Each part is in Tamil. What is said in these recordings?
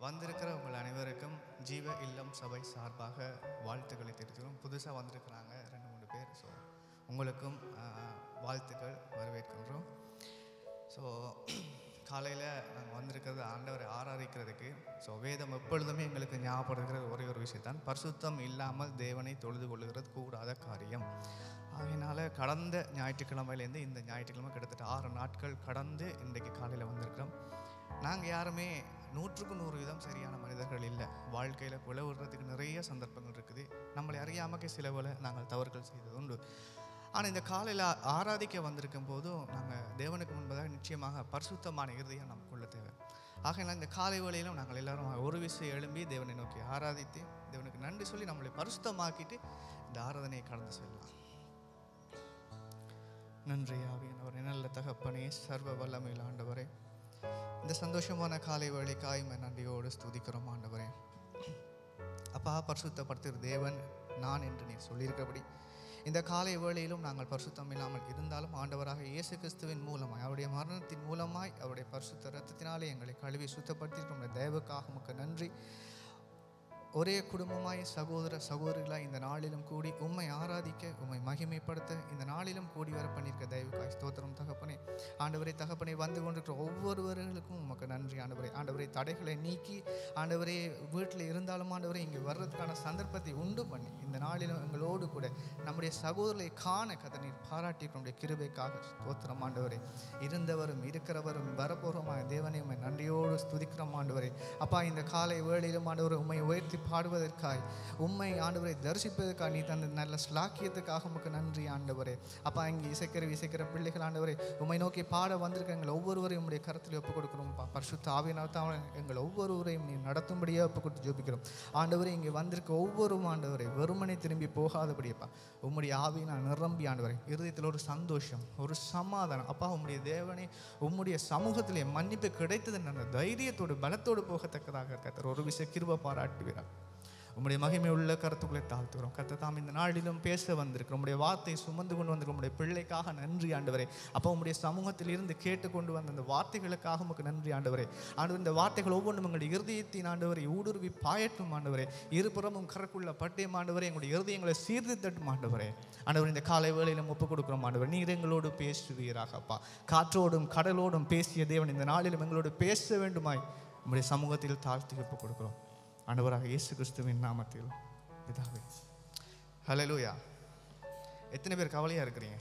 வந்திருக்கிற உங்கள் அனைவருக்கும் ஜீவ இல்லம் சபை சார்பாக வாழ்த்துக்களை தெரிவிக்கிறோம் புதுசாக வந்திருக்கிறாங்க ரெண்டு மூணு பேர் ஸோ உங்களுக்கும் ஆஹ், வாழ்த்துக்கள் வரவேற்கின்றோம் ஸோ காலையில் நாங்கள் வந்திருக்கிறது ஆண்டவரை ஆராதிக்கிறதுக்கு ஸோ வேதம் எப்பொழுதுமே எங்களுக்கு ஞாபகப்படுத்துகிற ஒரே ஒரு விஷயத்தான் பரிசுத்தம் இல்லாமல் தேவனை தொழுது கொள்ளுகிறது கூடாத காரியம் ஆகையினால கடந்த ஞாயிற்றுக்கிழமையிலேருந்து இந்த ஞாயிற்றுக்கிழமை கிட்டத்தட்ட ஆறு நாட்கள் கடந்து இன்றைக்கு காலையில் வந்திருக்கிறோம் நாங்கள் யாருமே நூற்றுக்கு நூறு வீதம் சரியான மனிதர்கள் இல்லை வாழ்க்கையில் பிளவுறதுக்கு நிறைய சந்தர்ப்பங்கள் இருக்குது நம்மளை அறியாமக்கே சில வேளை நாங்கள் தவறுகள் செய்தது உண்டு ஆனால் இந்த காலையில் ஆராதிக்க வந்திருக்கும் போதும் நாங்கள் தேவனுக்கு முன்பதாக நிச்சயமாக பரிசுத்தமான இறுதியாக நமக்குள்ள தேவை ஆகையினால் இந்த காலை வேளையிலும் நாங்கள் எல்லாரும் ஒரு விஷயம் எழும்பி தேவனை நோக்கி ஆராதித்து தேவனுக்கு நன்றி சொல்லி நம்மளை பரிசுத்தமாக்கிட்டு இந்த ஆராதனையை கடந்து செல்லலாம் நன்றி ஆவியானவரே நல்ல தகப்பனே சர்வ வல்லமையில் ஆண்டவரே இந்த சந்தோஷமான காலை வேளைக்காய் உம்மை நன்றியோடு ஸ்துதிக்கிறோம் ஆண்டவரே அப்பா பரிசுத்தப்படுத்துகிற தேவன் நான் என்று நீர் சொல்லியிருக்கிறபடி இந்த காலை வேளையிலும் நாங்கள் பரிசுத்தம் இல்லாமல் இருந்தாலும் ஆண்டவராக இயேசு கிறிஸ்துவின் மூலமாய் அவருடைய மரணத்தின் மூலமாய் அவருடைய பரிசுத்த ரத்தத்தினாலே எங்களை கழுவி சுத்தப்படுத்தியிருக்கிற தயவுக்காக உமக்கு நன்றி ஒரே குடும்பமாய் சகோதர சகோதரிகளாய் இந்த நாளிலும் கூடி உம்மை ஆராதிக்க உம்மை மகிமைப்படுத்த இந்த நாளிலும் கூடி வர பண்ணியிருக்க தயவுக்காய் ஸ்தோத்திரம் தகப்பனே ஆண்டவரே தகப்பனே வந்து கொண்டிருக்கிற ஒவ்வொருவர்களுக்கும் உமக்கு நன்றி ஆண்டவரே ஆண்டவரே தடைகளை நீக்கி ஆண்டவரே வீட்டில் இருந்தாலும் ஆண்டவரே இங்கே வர்றதுக்கான சந்தர்ப்பத்தை உண்டு பண்ணி இந்த நாளிலும் எங்களோடு கூட நம்முடைய சகோதரரை காண கதை நீர் பாராட்டி நம்முடைய கிருபைக்காக ஸ்தோத்திரம் ஆண்டவரே இருந்தவரும் இருக்கிறவரும் வரப்போகிறோமாக தேவனை உம்மை நன்றியோடு ஸ்துதிக்கிறோம் ஆண்டவரே அப்பா இந்த காலை வேளையிலும் ஆண்டவரை உம்மை உயர்த்தி பாடுவதற்காய் உம்மை ஆண்டவரை தரிசிப்பதற்காக நீ தந்த நல்ல ஸ்லாக்கியத்துக்காக உமக்கு நன்றி ஆண்டவரே அப்பா இங்கே இசைக்கிற இசைக்கிற பிள்ளைகள் ஆண்டவரே உம்மை நோக்கி பாட வந்திருக்க எங்கள் ஒவ்வொருவரையும் உம்முடைய கருத்தில் ஒப்புக் கொடுக்குறோம்ப்பா பரிசுத்த ஆவியினால் எங்கள் ஒவ்வொருவரையும் நீ நடத்தும்படியாக ஒப்புக் கொடுத்து ஜோபிக்கிறோம் ஆண்டவரே இங்கே வந்திருக்க ஒவ்வொரு ஆண்டவரை வெறுமனை திரும்பி போகாதபடியப்பா உம்முடைய ஆவியினால் நிரம்பி ஆண்டவரை இருதயத்தில் ஒரு சந்தோஷம் ஒரு சமாதானம் அப்பா உம்முடைய தேவனே உம்முடைய சமூகத்திலே மன்னிப்பு கிடைத்தது அந்த தைரியத்தோடு பலத்தோடு போகத்தக்கதாக கத்தர் ஒரு விஷய கிருப பாராட்டுகிறார் உம்முடைய மகிமை உள்ள கருத்துக்களை தாழ்த்துகிறோம் கத்த தாம் இந்த நாளிலும் பேச வந்திருக்கிறோம் உம்முடைய வார்த்தை சுமந்து கொண்டு வந்திருக்க உம்முடைய பிள்ளைக்காக நன்றி ஆண்டவரே அப்போ உம்முடைய சமூகத்தில் இருந்து கேட்டுக்கொண்டு வந்த அந்த வார்த்தைகளுக்காக உமக்கு நன்றி ஆண்டவரே ஆண்டவர் இந்த வார்த்தைகள் ஒவ்வொன்றும் எங்களுடைய இருதயத்தின் ஆண்டவரை ஊடுருவி பாயட்டும் ஆண்டவரே இருபுறமும் கரக்குள்ள பட்டயம் ஆண்டவரே எங்களுடைய இருதயங்களை சீர்திருத்தட்டும் ஆண்டவரே ஆண்டவர் இந்த காலை வேளையிலும் ஒப்புக் கொடுக்கிறோம் ஆண்டவர் நீர் எங்களோடு பேசுவீராக அப்பா காற்றோடும் கடலோடும் பேசிய தேவன் இந்த நாளிலும் எங்களோடு பேச வேண்டுமாய் உம்முடைய சமூகத்தில் தாழ்த்தி ஒப்புக் கொடுக்கிறோம் ஆண்டவராக இயேசு கிறிஸ்துவின் நாமத்தில் பிதாவே ஹalleluya எத்தனை பேர் கவலையாக இருக்கிறீங்க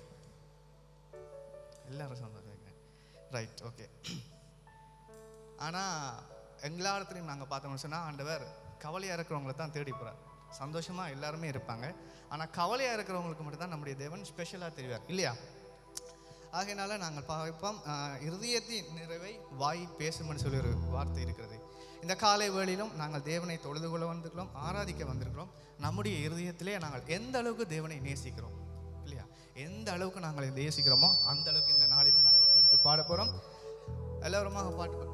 எல்லாரும் சந்தோஷம் ரைட் ஓகே ஆனால் எல்லா இடத்துலையும் நாங்கள் பார்த்தோம்னு சொன்னால் ஆண்டவர் கவலையாக இருக்கிறவங்கள தான் தேடி போகிறார் சந்தோஷமாக எல்லாருமே இருப்பாங்க ஆனால் கவலையாக இருக்கிறவங்களுக்கு மட்டும்தான் நம்முடைய தேவன் ஸ்பெஷலாக தெரிவார் இல்லையா ஆகையினால நாங்கள் பார்ப்போம் ஆஹ், இருதயத்தின் நிறைவை வாய் பேசும்னு சொல்லி ஒரு வார்த்தை இருக்கிறது இந்த காலை வேளையிலும் நாங்கள் தேவனை தொழுது கொள்ள வந்திருக்கிறோம் ஆராதிக்க வந்திருக்கிறோம் நம்முடைய இருதயத்திலே நாங்கள் எந்த அளவுக்கு தேவனை நேசிக்கிறோம் இல்லையா எந்த அளவுக்கு நாங்கள் நேசிக்கிறோமோ அந்த அளவுக்கு இந்த நாளிலும் நாங்கள் குறித்து பாட போகிறோம் எல்லோருமாக பாட்டு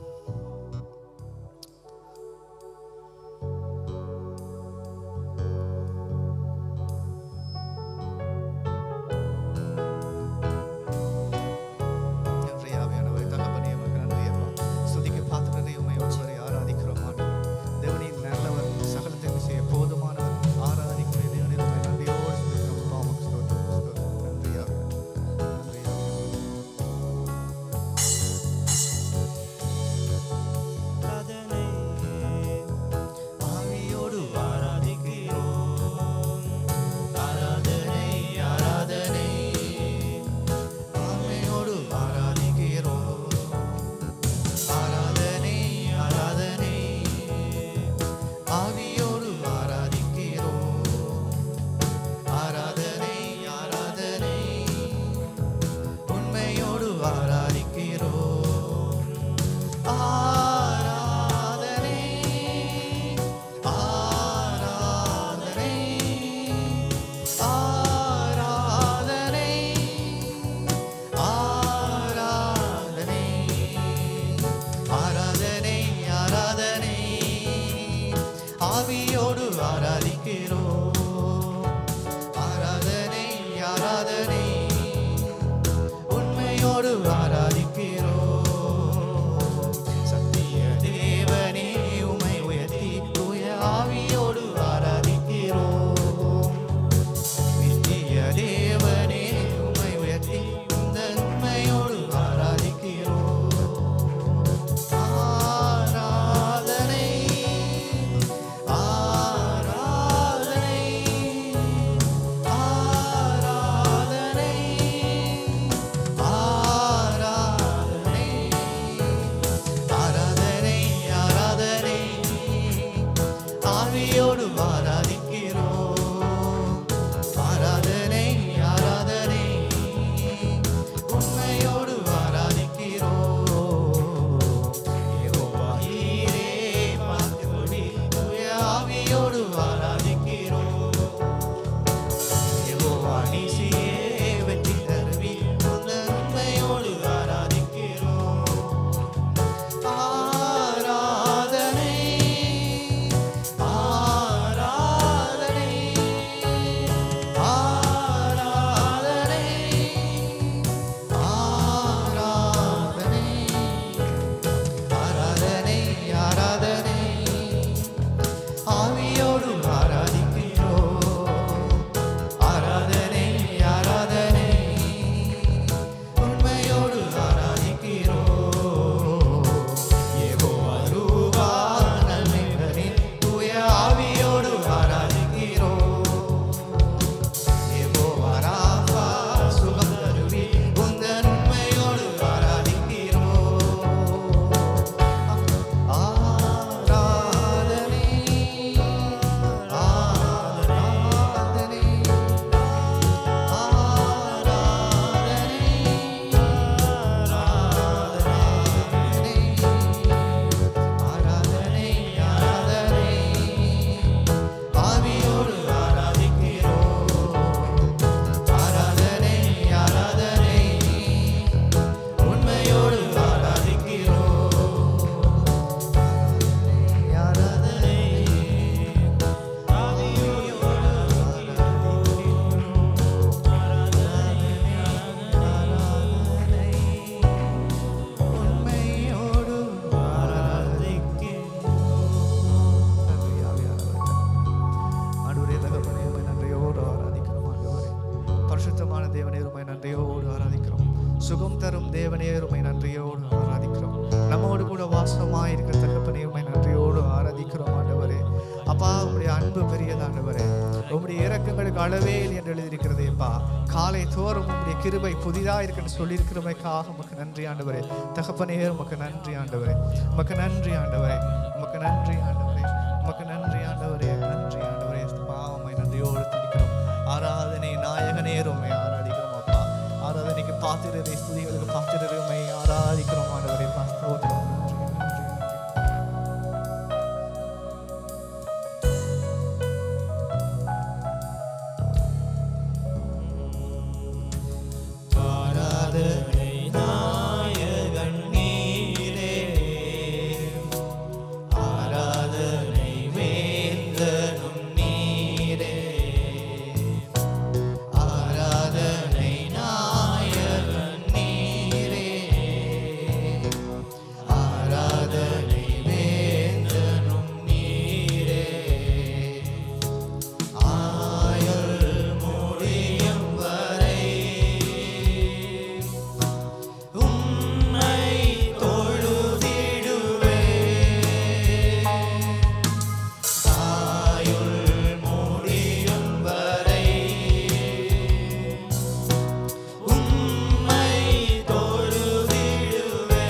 நன்றி ஆவியானவரே, தகப்பனே, உமக்கு நன்றி அப்பா. ஸ்துதிக்கு பாத்திரரே, உம்மை ஒருவரை ஆராதிக்கிறோம் ஆண்டவரே. தேவனின் நல்லவர், சகலத்தையும் செய்ய போதுமானவர். ஆராதிக்கிற தேவனே, உம்மை நன்றியோடு ஸ்துதிக்கிறோம். அப்பா, உமக்கு ஸ்தோத்திரம், ஸ்தோத்திரம். நன்றி ஆவியானவரே. நன்றி ஆவியானவரே. அதனை ஆவியோடு ஆராதிக்கிறோம் ஆராதனை ஆராதனை ஆவியோடு ஆராதிக்கிறோம் ஆராதனை ஆராதனை ஆவியோடு ஆராதிக்கிறோம் ஆராதனை ஆராதனை உண்மையோடு ஆராதிக்கிறோம் ஆராதனை ஆராதனை ஆராதனை ஆராதனை ஆராதனை ஆராதனை ஆவியோடு ஆராதிக்கிறோம் ஆராதனை ஆராதனை உண்மையோடு ஆராதிக்கிறோம் சத்திய தேவனே அன்பு பெரியதாண்டவரே உம்முடைய இறக்கங்களுக்கு அளவே இல்லை என்று எழுதியிருக்கிறதேப்பா காலை தோறும் உம்முடைய கிருபை புதிதாக இருக்குன்னு சொல்லியிருக்கிறமைக்காக உமக்கு நன்றி ஆண்டவரே தகப்பனே உமக்கு நன்றி ஆண்டவரே உமக்கு நன்றி ஆண்டவரே உமக்கு நன்றி ஆண்டவரே உமக்கு நன்றி ஆண்டவரே நன்றி ஆண்டவரே பாவமை நன்றியோடு துடிக்கிறோம் ஆராதனை நாயகனே உம்மை ஆராதிக்கிறோம் அப்பா ஆராதனைக்கு பாத்திரரை ஸ்துதிகளுக்கு பாத்திரரை உம்மை ஆராதிக்கிறோம் ஆண்டவரே பா, ஸ்தோத்திரம் நன்றி நன்றி நன்றி ஆராதனை நாயகன் நீரே ஆராதனை வேந்தனும் நீரே ஆராதனை நாயகன் நீரே ஆராதனை வேந்தனும் நீரே ஆயுள் முடியும் வரை உம்மை தொழுதிடுவே ஆயுள் முடியும் வரை உம்மை தொழுதிடுவே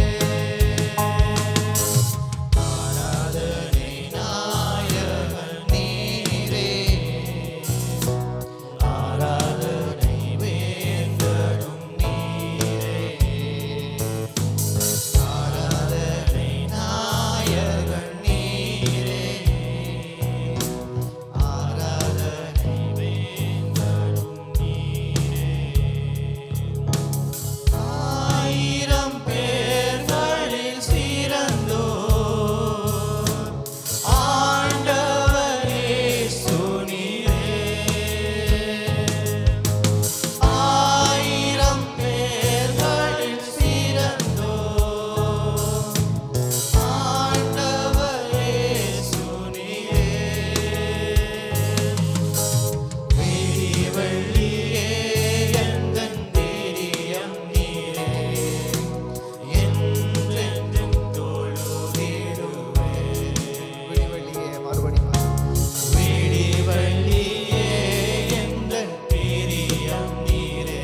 ஆராதனை நாயகன் நீரே ஆராதனை வேந்தனும் நீரே ஆராதனை நாயகன் நீரே ஆராதனை வேந்தனும் நீரே ஆயிரம் பேர்களில் சிறந்தோ ஆண்டவரே சுனிரே ஆயிரம் பேர்களில் சிறந்தோ ஆண்டவரே சுனிரே விடிவெள்ளியே எந்தன் பிரியம் நீரே என்றென்றும் தொழுதிடுவே விடிவெள்ளியே மறுபடியும் விடிவெள்ளியே எந்தன் பிரியம் நீரே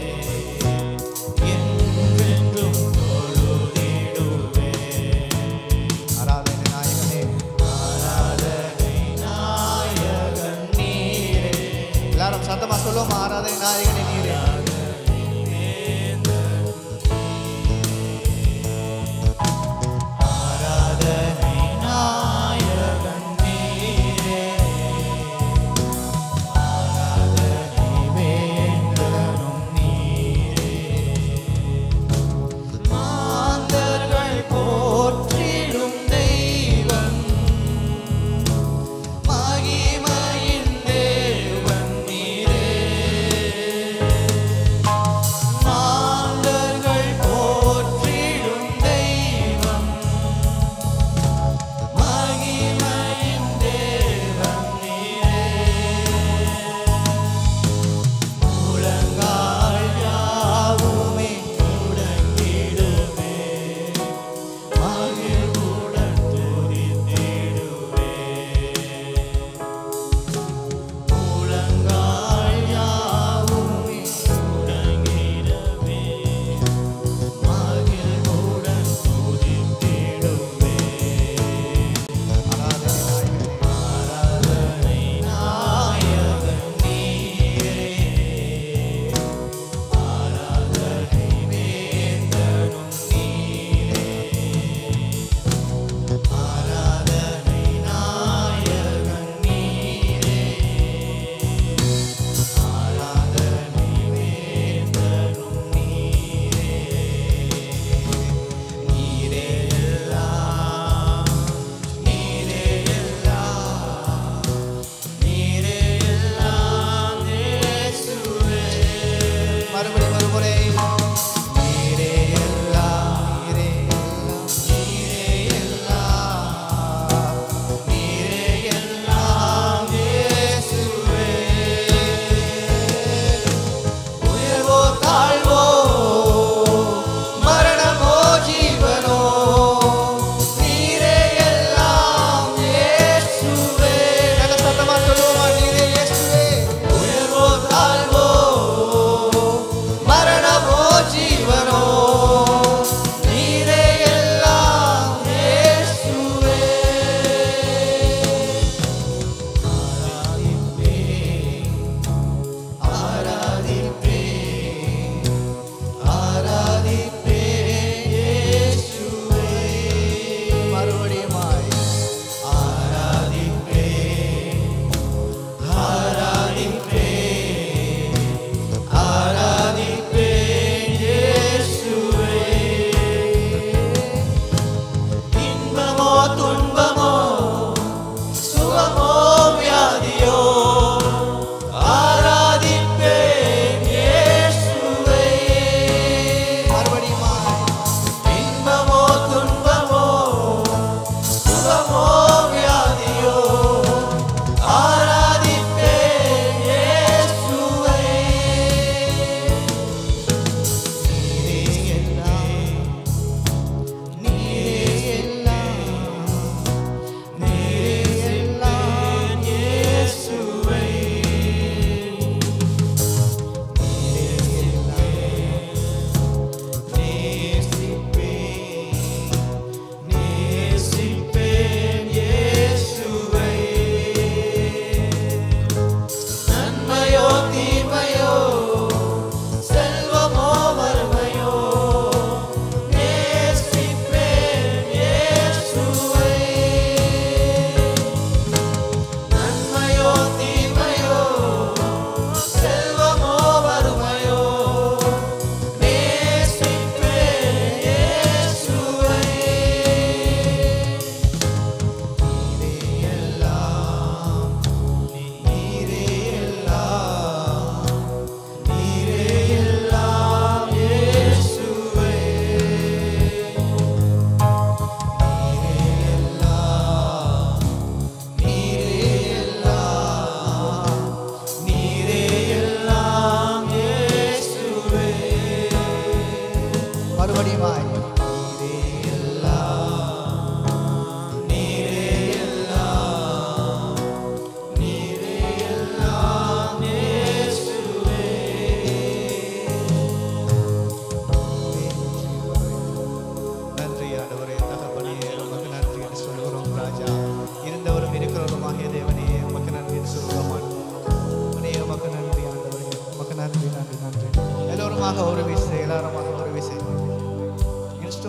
என்றென்றும் தொழுதிடுவே ஆராதனை நாயகனே ஆராதனை நாயகன் நீரே எல்லாரும் சத்தமா சொல்லுவோம் ஆராதனை நாயகனே நீரே ஆராதனை நாயகன் நீரே ஆராதனை வேந்தனும் நீரே மாந்தர்கள் போற்றிடும் தெய்வம் மகிமையின் தேவன் நீரே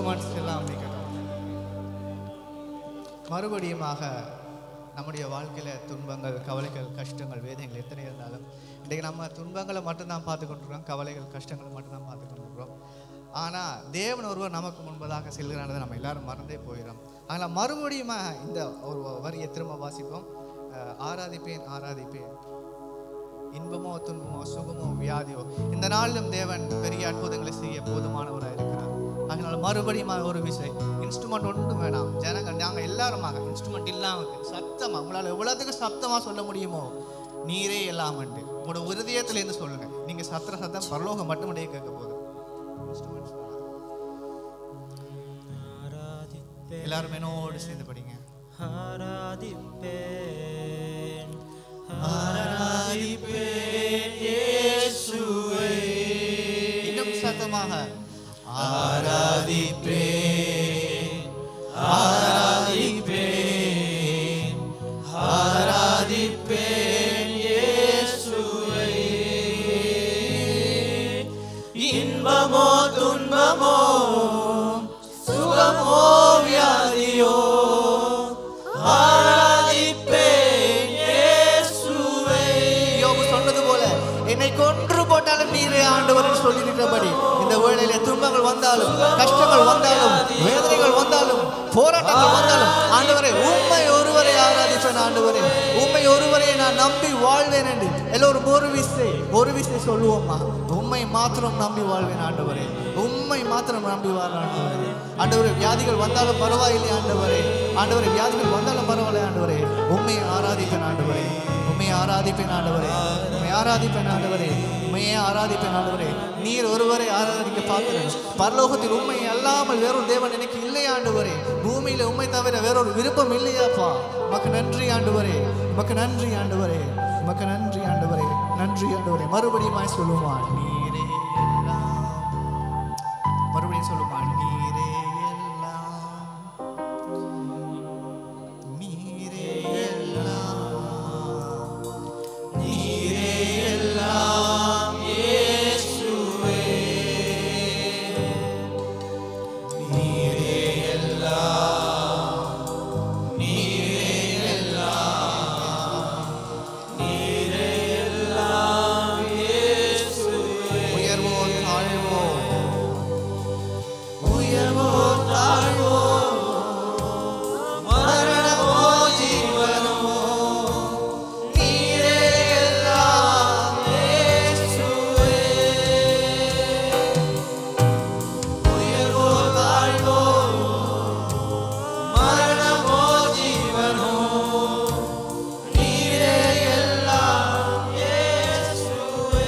இன்ஸ்ட்ருமெண்ட்ஸ் எல்லாம் நிற்கட்டும் மறுபடியுமாக நம்முடைய வாழ்க்கையில் துன்பங்கள் கவலைகள் கஷ்டங்கள் வேதனைகள் எத்தனை இருந்தாலும் இன்றைக்கு நம்ம துன்பங்களை மட்டும்தான் பார்த்து கொண்டிருக்கிறோம் கவலைகள் கஷ்டங்களை மட்டும்தான் பார்த்து கொண்டிருக்கிறோம் ஆனால் தேவன் ஒருவர் நமக்கு முன்பதாக செல்கிறானதை நம்ம எல்லாரும் மறந்தே போயிடும் அதனால் மறுபடியும் இந்த ஒரு வரியை திரும்ப வாசிப்போம் அஹ், ஆராதிப்பேன் ஆராதிப்பேன் இன்பமோ துன்பமோ சுகமோ வியாதியோ இந்த நாளிலும் தேவன் பெரிய அற்புதங்களை செய்ய போதுமானவராக இருக்கிறார் அதனால மறுபடியும் ஒரு விசை இன்ஸ்ட்ருமெண்ட் ஒன்றும் வேணாம் ஜனங்கள் நாங்கள் எல்லாருமாக இன்ஸ்ட்ருமெண்ட் இல்லாமல் சத்தமாக உங்களால் எவ்வளோத்துக்கு சத்தமாக சொல்ல முடியுமோ நீரே எல்லாமண்டு உங்களோட உறுதியத்திலேருந்து சொல்லுங்க நீங்க சத்திர சத்தம் பரலோகம் மட்டுமடைய கேட்க போகுது Instruments வேணாம். ஆராதிப்பேன் எல்லாரும் என்னோடு சேர்ந்து படிங்க ஆராதிப்பேன் ஆராதிப்பேன் இயேசுவை இன்னும் சத்தமாக ஆராதிப்பேன் ஆராதிப்பேன் ஆராதிப்பேன் இயேசுவை இன்பமோ துன்பமோ சுகமோ வியாதியோ ஆராதிப்பேன் இயேசுவை யோபு சொன்னது போல என்னை கொன்று போட்டாலும் நீரே ஆண்டவர் சொல்லியிருக்கிறபடி இந்த வேளையில துன்பங்கள் வந்தாலும் கஷ்டங்கள் வந்தாலும் வேதனைகள் வந்தாலும் போராட்டங்கள் வந்தாலும் ஆண்டவரே உண்மை ஒருவரை ஆராதிப்பேன் ஆண்டவரே உண்மை ஒருவரை நான் நம்பி வாழ்வேன் என்று எல்லோரும் ஒரு விசை ஒரு விசை சொல்லுவோமா உண்மை மாத்திரம் நம்பி வாழ்வேன் ஆண்டவரே உண்மை மாத்திரம் நம்பி வாழ் ஆண்டவரே ஆண்டவரே வியாதிகள் வந்தாலும் பரவாயில்லை ஆண்டவரே ஆண்டவரே வியாதிகள் வந்தாலும் பரவாயில்லை ஆண்டவரே உண்மையை ஆராதிப்பேன் ஆண்டவரே உண்மையை ஆராதிப்பேன் ஆண்டவரே உண்மை ஆராதிப்பேன் ஆண்டவரே உண்மையே ஆராதிப்பேன் ஆண்டவரே நீர் ஒருவரை ஆராதிக்க பார்க்கிறேன் பரலோகத்தில் உண்மை அல்லாமல் வேறொரு தேவன் எனக்கு இல்லை ஆண்டவரே பூமியில உண்மை தவிர வேறொரு விருப்பம் இல்லையாப்பா உமக்கு நன்றி ஆண்டவரே உமக்கு நன்றி ஆண்டவரே உமக்கு நன்றி ஆண்டவரே நன்றி ஆண்டவரே மறுபடியும் சொல்லுமா நீரே எல்லாம் மறுபடியும் சொல்லுமா நீரே எல்லாம் நீரே எல்லாம் நீரே எல்லாம் இயேசுவே நீரே எல்லாம் நீரே எல்லாம் நீரே எல்லாம் இயேசுவே உயர்வோ தாழ்வோ உயர்வோ தாழ்வோ மரணமோ ஜீவனமோ நீரே எல்லாம் இயேசுவே உயர்வோ தாழ்வோ மரணமோ ஜீவனோ நீரே எல்லாம் இயேசுவே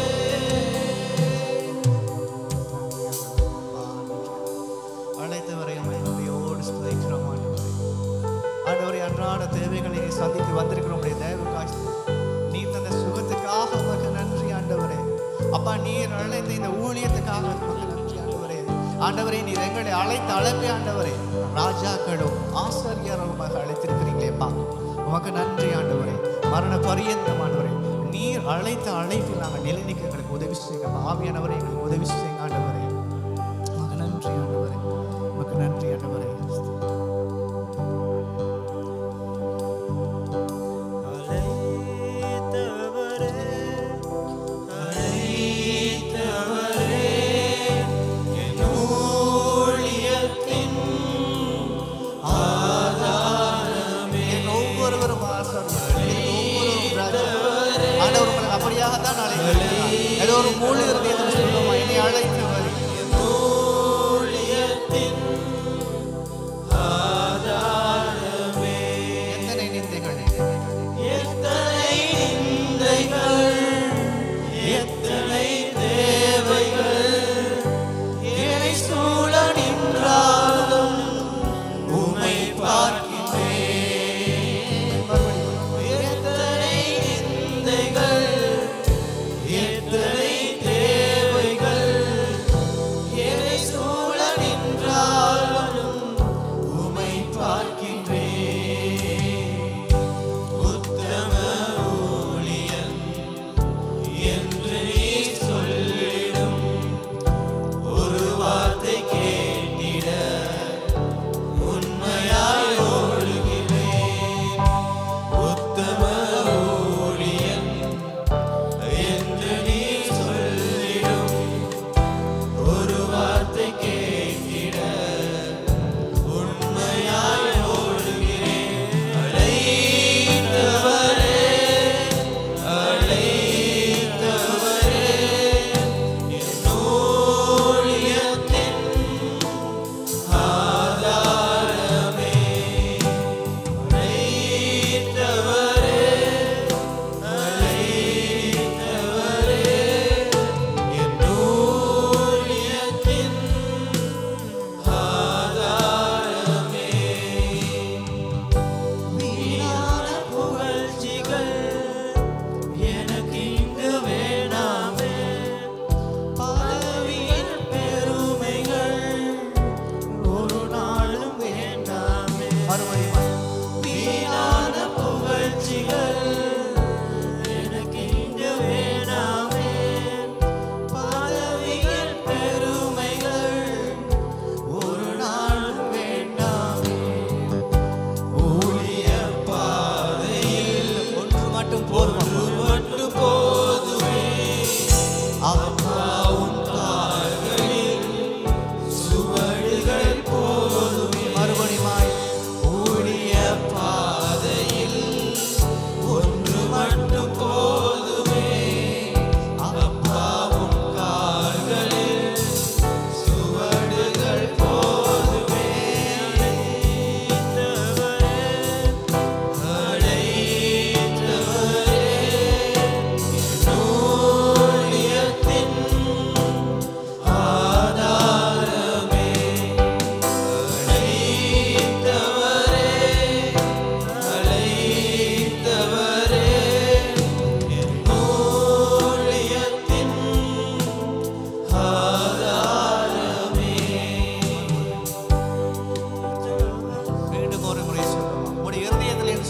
அழைத்தவரை நம்பியோடு ஸ்துதிக்கிறோம் ஆண்டவரே ஆண்டவரே அன்றாட தேவைகளை சந்தித்து வந்திருக்கிறோம் உடைய தேவ காட்சி நீர் தந்த சுகத்துக்காக உமக்கு நன்றி ஆண்டவரே அப்பா நீர் அழைத்த இந்த ஊழியத்துக்காக உமக்கு நன்றி ஆண்டவரே ஆண்டவரே நீர் எங்களை அழைத்த அழைப்பே ஆண்டவரே ராஜாக்களும் ஆசிரியருமாக அழைத்திருக்கிறீங்களேப்பா உமக்கு நன்றி ஆண்டவரே மரண பரியந்தம் ஆண்டவரே நீர் அழைத்த அழைப்பில் நாங்கள் நிலைநிற்க எங்களுக்கு உதவி செய்யுங்க ஆவியானவரை எங்களுக்கு உதவி செய்யுங்க ஆண்டவரே உமக்கு நன்றி ஆண்டவரே உமக்கு நன்றி ஆண்டவரே அழைத்தவரே அழைத்தவரே என் ஊழியத்தின் ஆதாரமே என் ஒவ்வொருவரும் ஆசாரியர். என் ஒவ்வொருவரும் ராஜா. ஆண்டவர் உங்களை அப்படியாகத்தான் அழைக்கிறார் ஏதோ ஒரு மூல இருதயத்தில் சொல்லுமா என்னை அழைத்தவர் ஊழியத்தின் ஆதாரமே எத்தனை நிந்தைகள் எத்தனை நிந்தைகள் எத்தனை தேவைகள் என்னை சூழ நின்றாலும் உமை பார்க்கின்றேன் எத்தனை நிந்தைகள் எத்தனை தேவைகள் என்னை சூழ நின்றாலும் உமை பார்க்கின்றேன்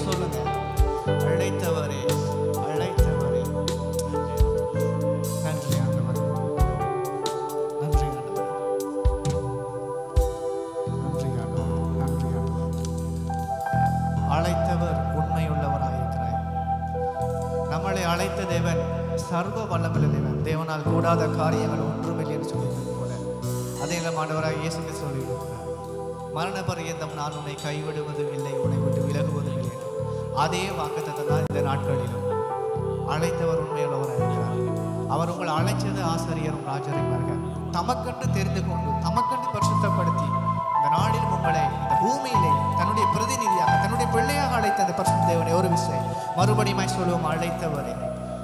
சொல்லுங்க அழைத்தவரே அழைத்தவரே நன்றி ஆண்டவரே நன்றி ஆண்டவரே நன்றி ஆண்டவரே நன்றி ஆண்டவரே அழைத்தவர் உண்மையுள்ளவராயிருக்கிறார் நம்மளை அழைத்த தேவன் சர்வ வல்லமுள்ள தேவன் தேவனால் கூடாத காரியங்கள் ஒன்றுமில்லை என்று சொல்லியிருந்தது போல அதே இடம் ஆண்டவராக இயேசு கிறிஸ்து சொல்லியிருக்கிறார் மரண பரியந்தம் நான் உன்னை கைவிடுவதும் இல்லை உன்னை விட்டு விலகுவதும் இல்லை அதே வாக்குத்தத்தை தான் இந்த நாட்களிலும் அழைத்தவர் உண்மையுள்ளவராக இருக்கிறார் அவர் உங்களை அழைச்சது ஆசிரியரும் ராஜரிமார்கள் தமக்கென்று தெரிந்து கொண்டு தமக்கென்று பரிசுத்தப்படுத்தி இந்த நாளிலும் உங்களை இந்த பூமியிலே தன்னுடைய பிரதிநிதியாக தன்னுடைய பிள்ளையாக அழைத்த அந்த பரிசுத்த தேவனை ஒரு விஷயம் மறுபடியும் சொல்லுவோம் அழைத்தவரே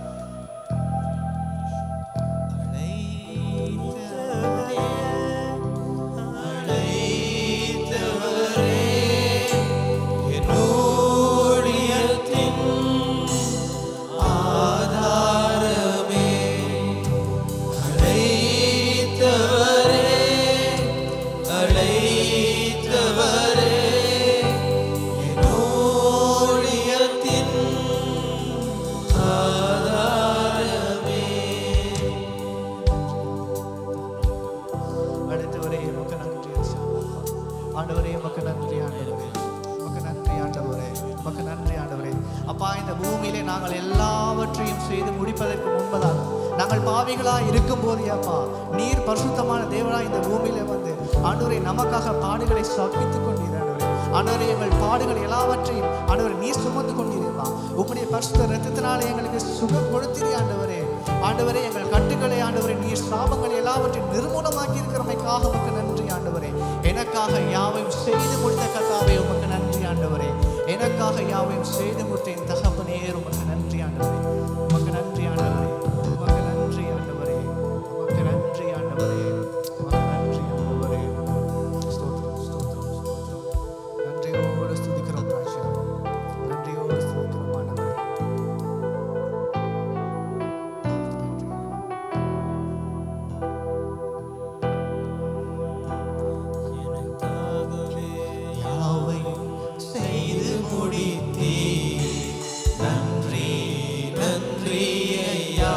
அடுத்தவரே உமக்கு நன்றி ஐயா. ஆண்டவரே உமக்கு நன்றி ஆண்டவரே உமக்கு நன்றி ஆண்டவரே உமக்கு நன்றி ஆண்டவரே அப்பா இந்த பூமியிலே நாங்கள் எல்லாவற்றையும் செய்து முடிப்பதற்கு முன்பதாக நாங்கள் பாவிகளாக இருக்கும்போது அப்பா நீர் பரிசுத்தமான தேவனா இந்த பூமியில வந்து ஆண்டவரே நமக்காக பாடுகளை சபித்துக் கொண்டீர் ஆண்டவரே ஆண்டவரே எங்கள் பாடுகள் எல்லாவற்றையும் ஆண்டவரே நீர் சுமந்து கொண்டிருப்பா உம்முடைய பரிசுத்த ரத்தத்தினாலே எங்களுக்கு சுகம் கொடுத்தீரே ஆண்டவரே ஆண்டவரே எங்கள் கட்டுகளை ஆண்டவரே நீர் சாபங்கள் எல்லாவற்றையும் நிர்மூலமாக்கி இருக்கிறமைக்காக உமக்கு நன்றி ஆண்டவரே எனக்காக யாவையும் செய்து முடித்த கத்தாவே உமக்கு நன்றி ஆண்டவரே எனக்காக யாவையும் செய்து முடித்த என் தகப்பனே உமக்கு நன்றி ஆண்டவரே உமக்கு நன்றி ஆண்டவரே உமக்கு நன்றி ஆண்டவரே உமக்கு நன்றி ஆண்டவரே உமக்கு நன்றி ஆண்டவரே ஸ்தோத்திரம் ஸ்தோத்திரம் ஸ்தோத்திரம் நன்றியோடு ஸ்துதிக்கிறோம் ராஜா நன்றியோடு ஸ்துதிக்கிறோம் ஆண்டவரே யாவையும் செய்து முடித்தீ நன்றி நன்றி ஐயா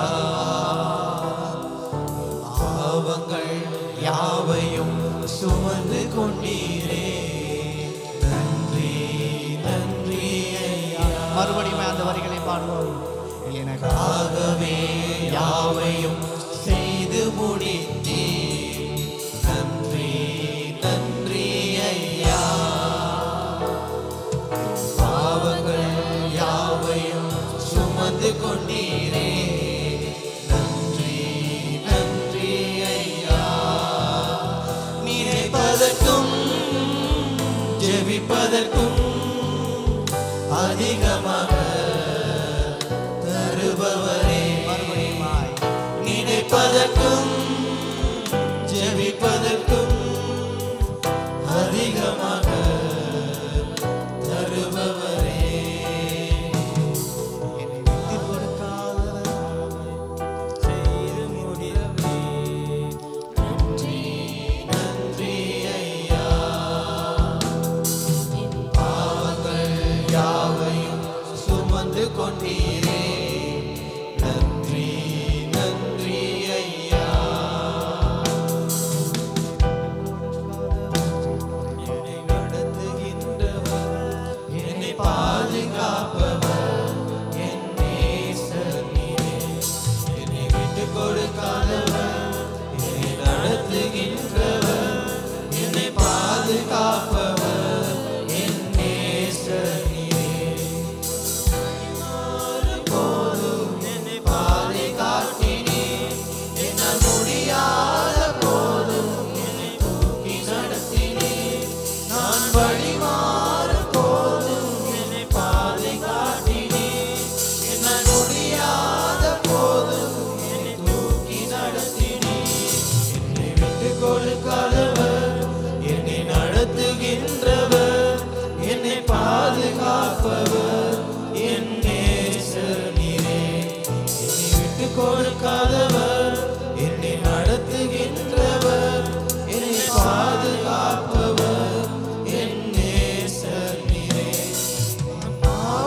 பாவங்கள் யாவையும் சுமந்து கொண்டீரே நன்றி நன்றி ஐயா மறுபடியும் அந்த வரிகளை பாடுவோம் எனக்காகவே யாவையும் செய்து முடித்தீ நன்றி நன்றி ஐயா பாவங்கள் யாவையும் சுமந்து கொண்டீரே நன்றி நன்றி ஐயா நினைப்பதற்கும் ஜெபிப்பதற்கும் அதிகமாக தருபவரே மறுபடியுமாய் நினைப்பதற்கும் ஜெபிப்பதற்கும் அதிகமாக தருபவரே என்னை விட்டு கொடுக்காதவர் செய்து முடியவே நன்றி நன்றி ஐயா பாவங்கள் யாவையும் சுமந்து கொண்டீரே நன்றி நன்றி ஐயா என்னை நடத்துகின்றவர் என்னை பாதுகாப்பவர் என் நேசர் நீரே. என்னை விட்டுக் கொடுக்காதவர் என்னை நடத்துகின்றவர் என்னை பாதுகாப்பவர் என் நேசர் நீரே. போதும் என்னை பாதுகாத்தினீர் என்னால் முடியாத போதும் என்னை தூக்கி நடத்தினீர் நான் வழிமாறு போதும் என்னை பாதுகாத்தினீர் என்னால் முடியாத போதும் என்னை தூக்கி நடத்தினீர் என்னை விட்டு கொடுக்காதவர் என்னை நடத்துகின்றவர் என்னை பாதுகாப்பவர் என் நேசர் நீரே என்னை விட்டு கொடுக்காதவர் என்னை நடத்துகின்றவர் என்னை பாதுகாப்பவர் என் நேசர் நீரே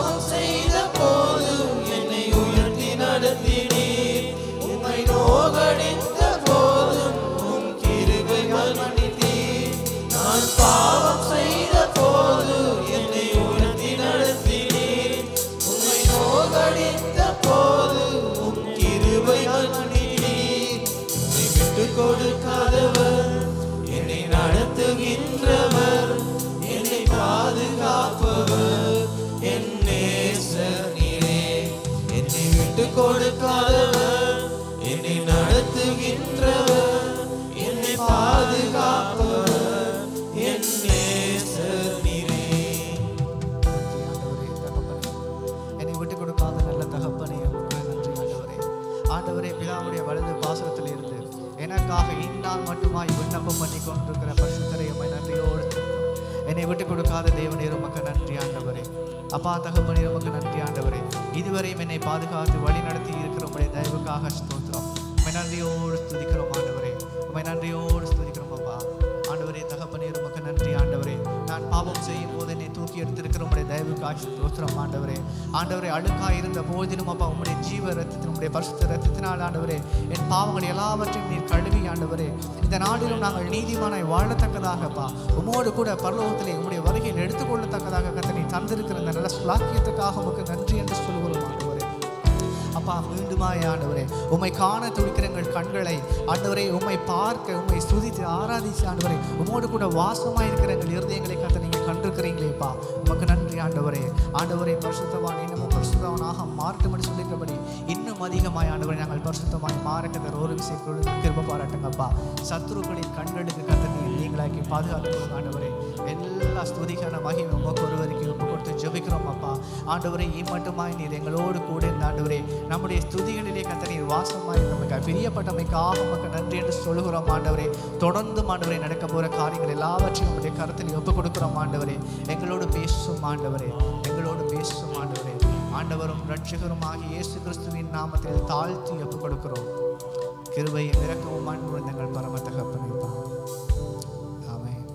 ஆண்டவரே பிதாவுடைய வலது பாசனத்தில் இருந்து எனக்காக இந்நாள் மட்டுமாய் விண்ணப்பம் பண்ணி கொண்டிருக்கிற பரிசுத்தரை உம்மை நன்றியோடு துதிக்கிறோம். என்னை விட்டு கொடுக்காத தேவனே உமக்கு நன்றி ஆண்டவரே அப்பா தகப்பனே உமக்கு நன்றி ஆண்டவரே இதுவரையும் என்னை பாதுகாத்து வழி நடத்தி இருக்கிற உடைய தயவுக்காக ஸ்தோத்திரம் உம்மை நன்றியோடு துதிக்கிறோம் ஆண்டவரே உம்மை நன்றியோடு துதிக்கிறோம் அப்பா ஆண்டவரே தகப்பனே உமக்கு நன்றி ஆண்டவரே நான் பாவம் செய்யும் போது என்னை தூக்கி எடுத்திருக்கிற உடைய தயவுக்காக ஸ்தோத்திரம் ஆண்டவரே ஆண்டவரே அழுக்காய் இருந்த போதிலும் அப்பா உம்முடைய ஜீவ ரத்தத்தின் உடைய பரிசுத்த ரத்தத்தினால் ஆண்டவரே என் பாவங்கள் எல்லாவற்றையும் நீர் கழுவி ஆண்டவரே இந்த நாளிலும் நாங்கள் நீதிமானாய் வாழத்தக்கதாகப்பா உமோடு கூட பரலோகத்திலே உம்முடைய வருகையில் எடுத்துக்கொள்ளத்தக்கதாக கத்தனை தந்திருக்கிற இந்த நல்ல சுலாக்கியத்துக்காக உமக்கு நன்றி என்று சொல்லுகிறோம் ஆண்டவரே அப்பா மீண்டுமாய் ஆண்டவரே உம்மை காண துடிக்கிற எங்கள் கண்களை ஆண்டவரே உம்மை பார்க்க உம்மை சுதித்து ஆராதிச்சு ஆண்டவரே உம்மோடு கூட வாசமாய் இருக்கிற எங்கள் இருதயங்களை கத்த நீங்கள் கண்டிருக்கிறீங்களேப்பா உமக்கு நன்றி ஆண்டவரே ஆண்டவரே பரிசுத்தவான் இன்னமும் பரிசுத்தவனாக மாற்றப்படி சொல்லிக்கிறபடி இன்னும் அதிகமாய் ஆண்டவரை நாங்கள் பரிசுத்தமாய் மாறக்கத்தர் ஒரு விஷயத்தோடு கிருப பாராட்டுங்கப்பா சத்துருக்களின் கண்களுக்கு கத்த நீ நீங்களாக்கி பாதுகாத்துக்கொள்ளுங்க ஆண்டவரே எல்லா ஸ்துதிக்கான மகிமை உமக்கு ஒருவருக்கு ஒப்பு கொடுத்து ஜெபிக்கிறோம் அப்பா ஆண்டவரே மட்டுமாய் நீர் எங்களோடு கூட இருந்த ஆண்டவரே நம்முடைய ஸ்துதிகளிலே கத்த நீர் வாசமாய் நமக்கு பிரியப்பட்டமைக்காக உமக்கு நன்றி என்று சொல்லுகிறோம் ஆண்டவரே தொடர்ந்து ஆண்டவரே நடக்க போகிற காரியங்கள் எல்லாவற்றையும் உங்களுடைய கருத்தில் ஒப்பு கொடுக்கிறோம் ஆண்டவரே எங்களோடு பேசும் ஆண்டவரே எங்களோடு பேசும் ஆண்டவரே ஆண்டவரும் ரட்சகருமாகிய இயேசு கிறிஸ்துவின் நாமத்தில் தாழ்த்தி ஒப்பு கொடுக்கிறோம் கிருபையும் இறக்கவும் அன்பு எங்கள் பரம தகப்பனைப்பா ஆமென்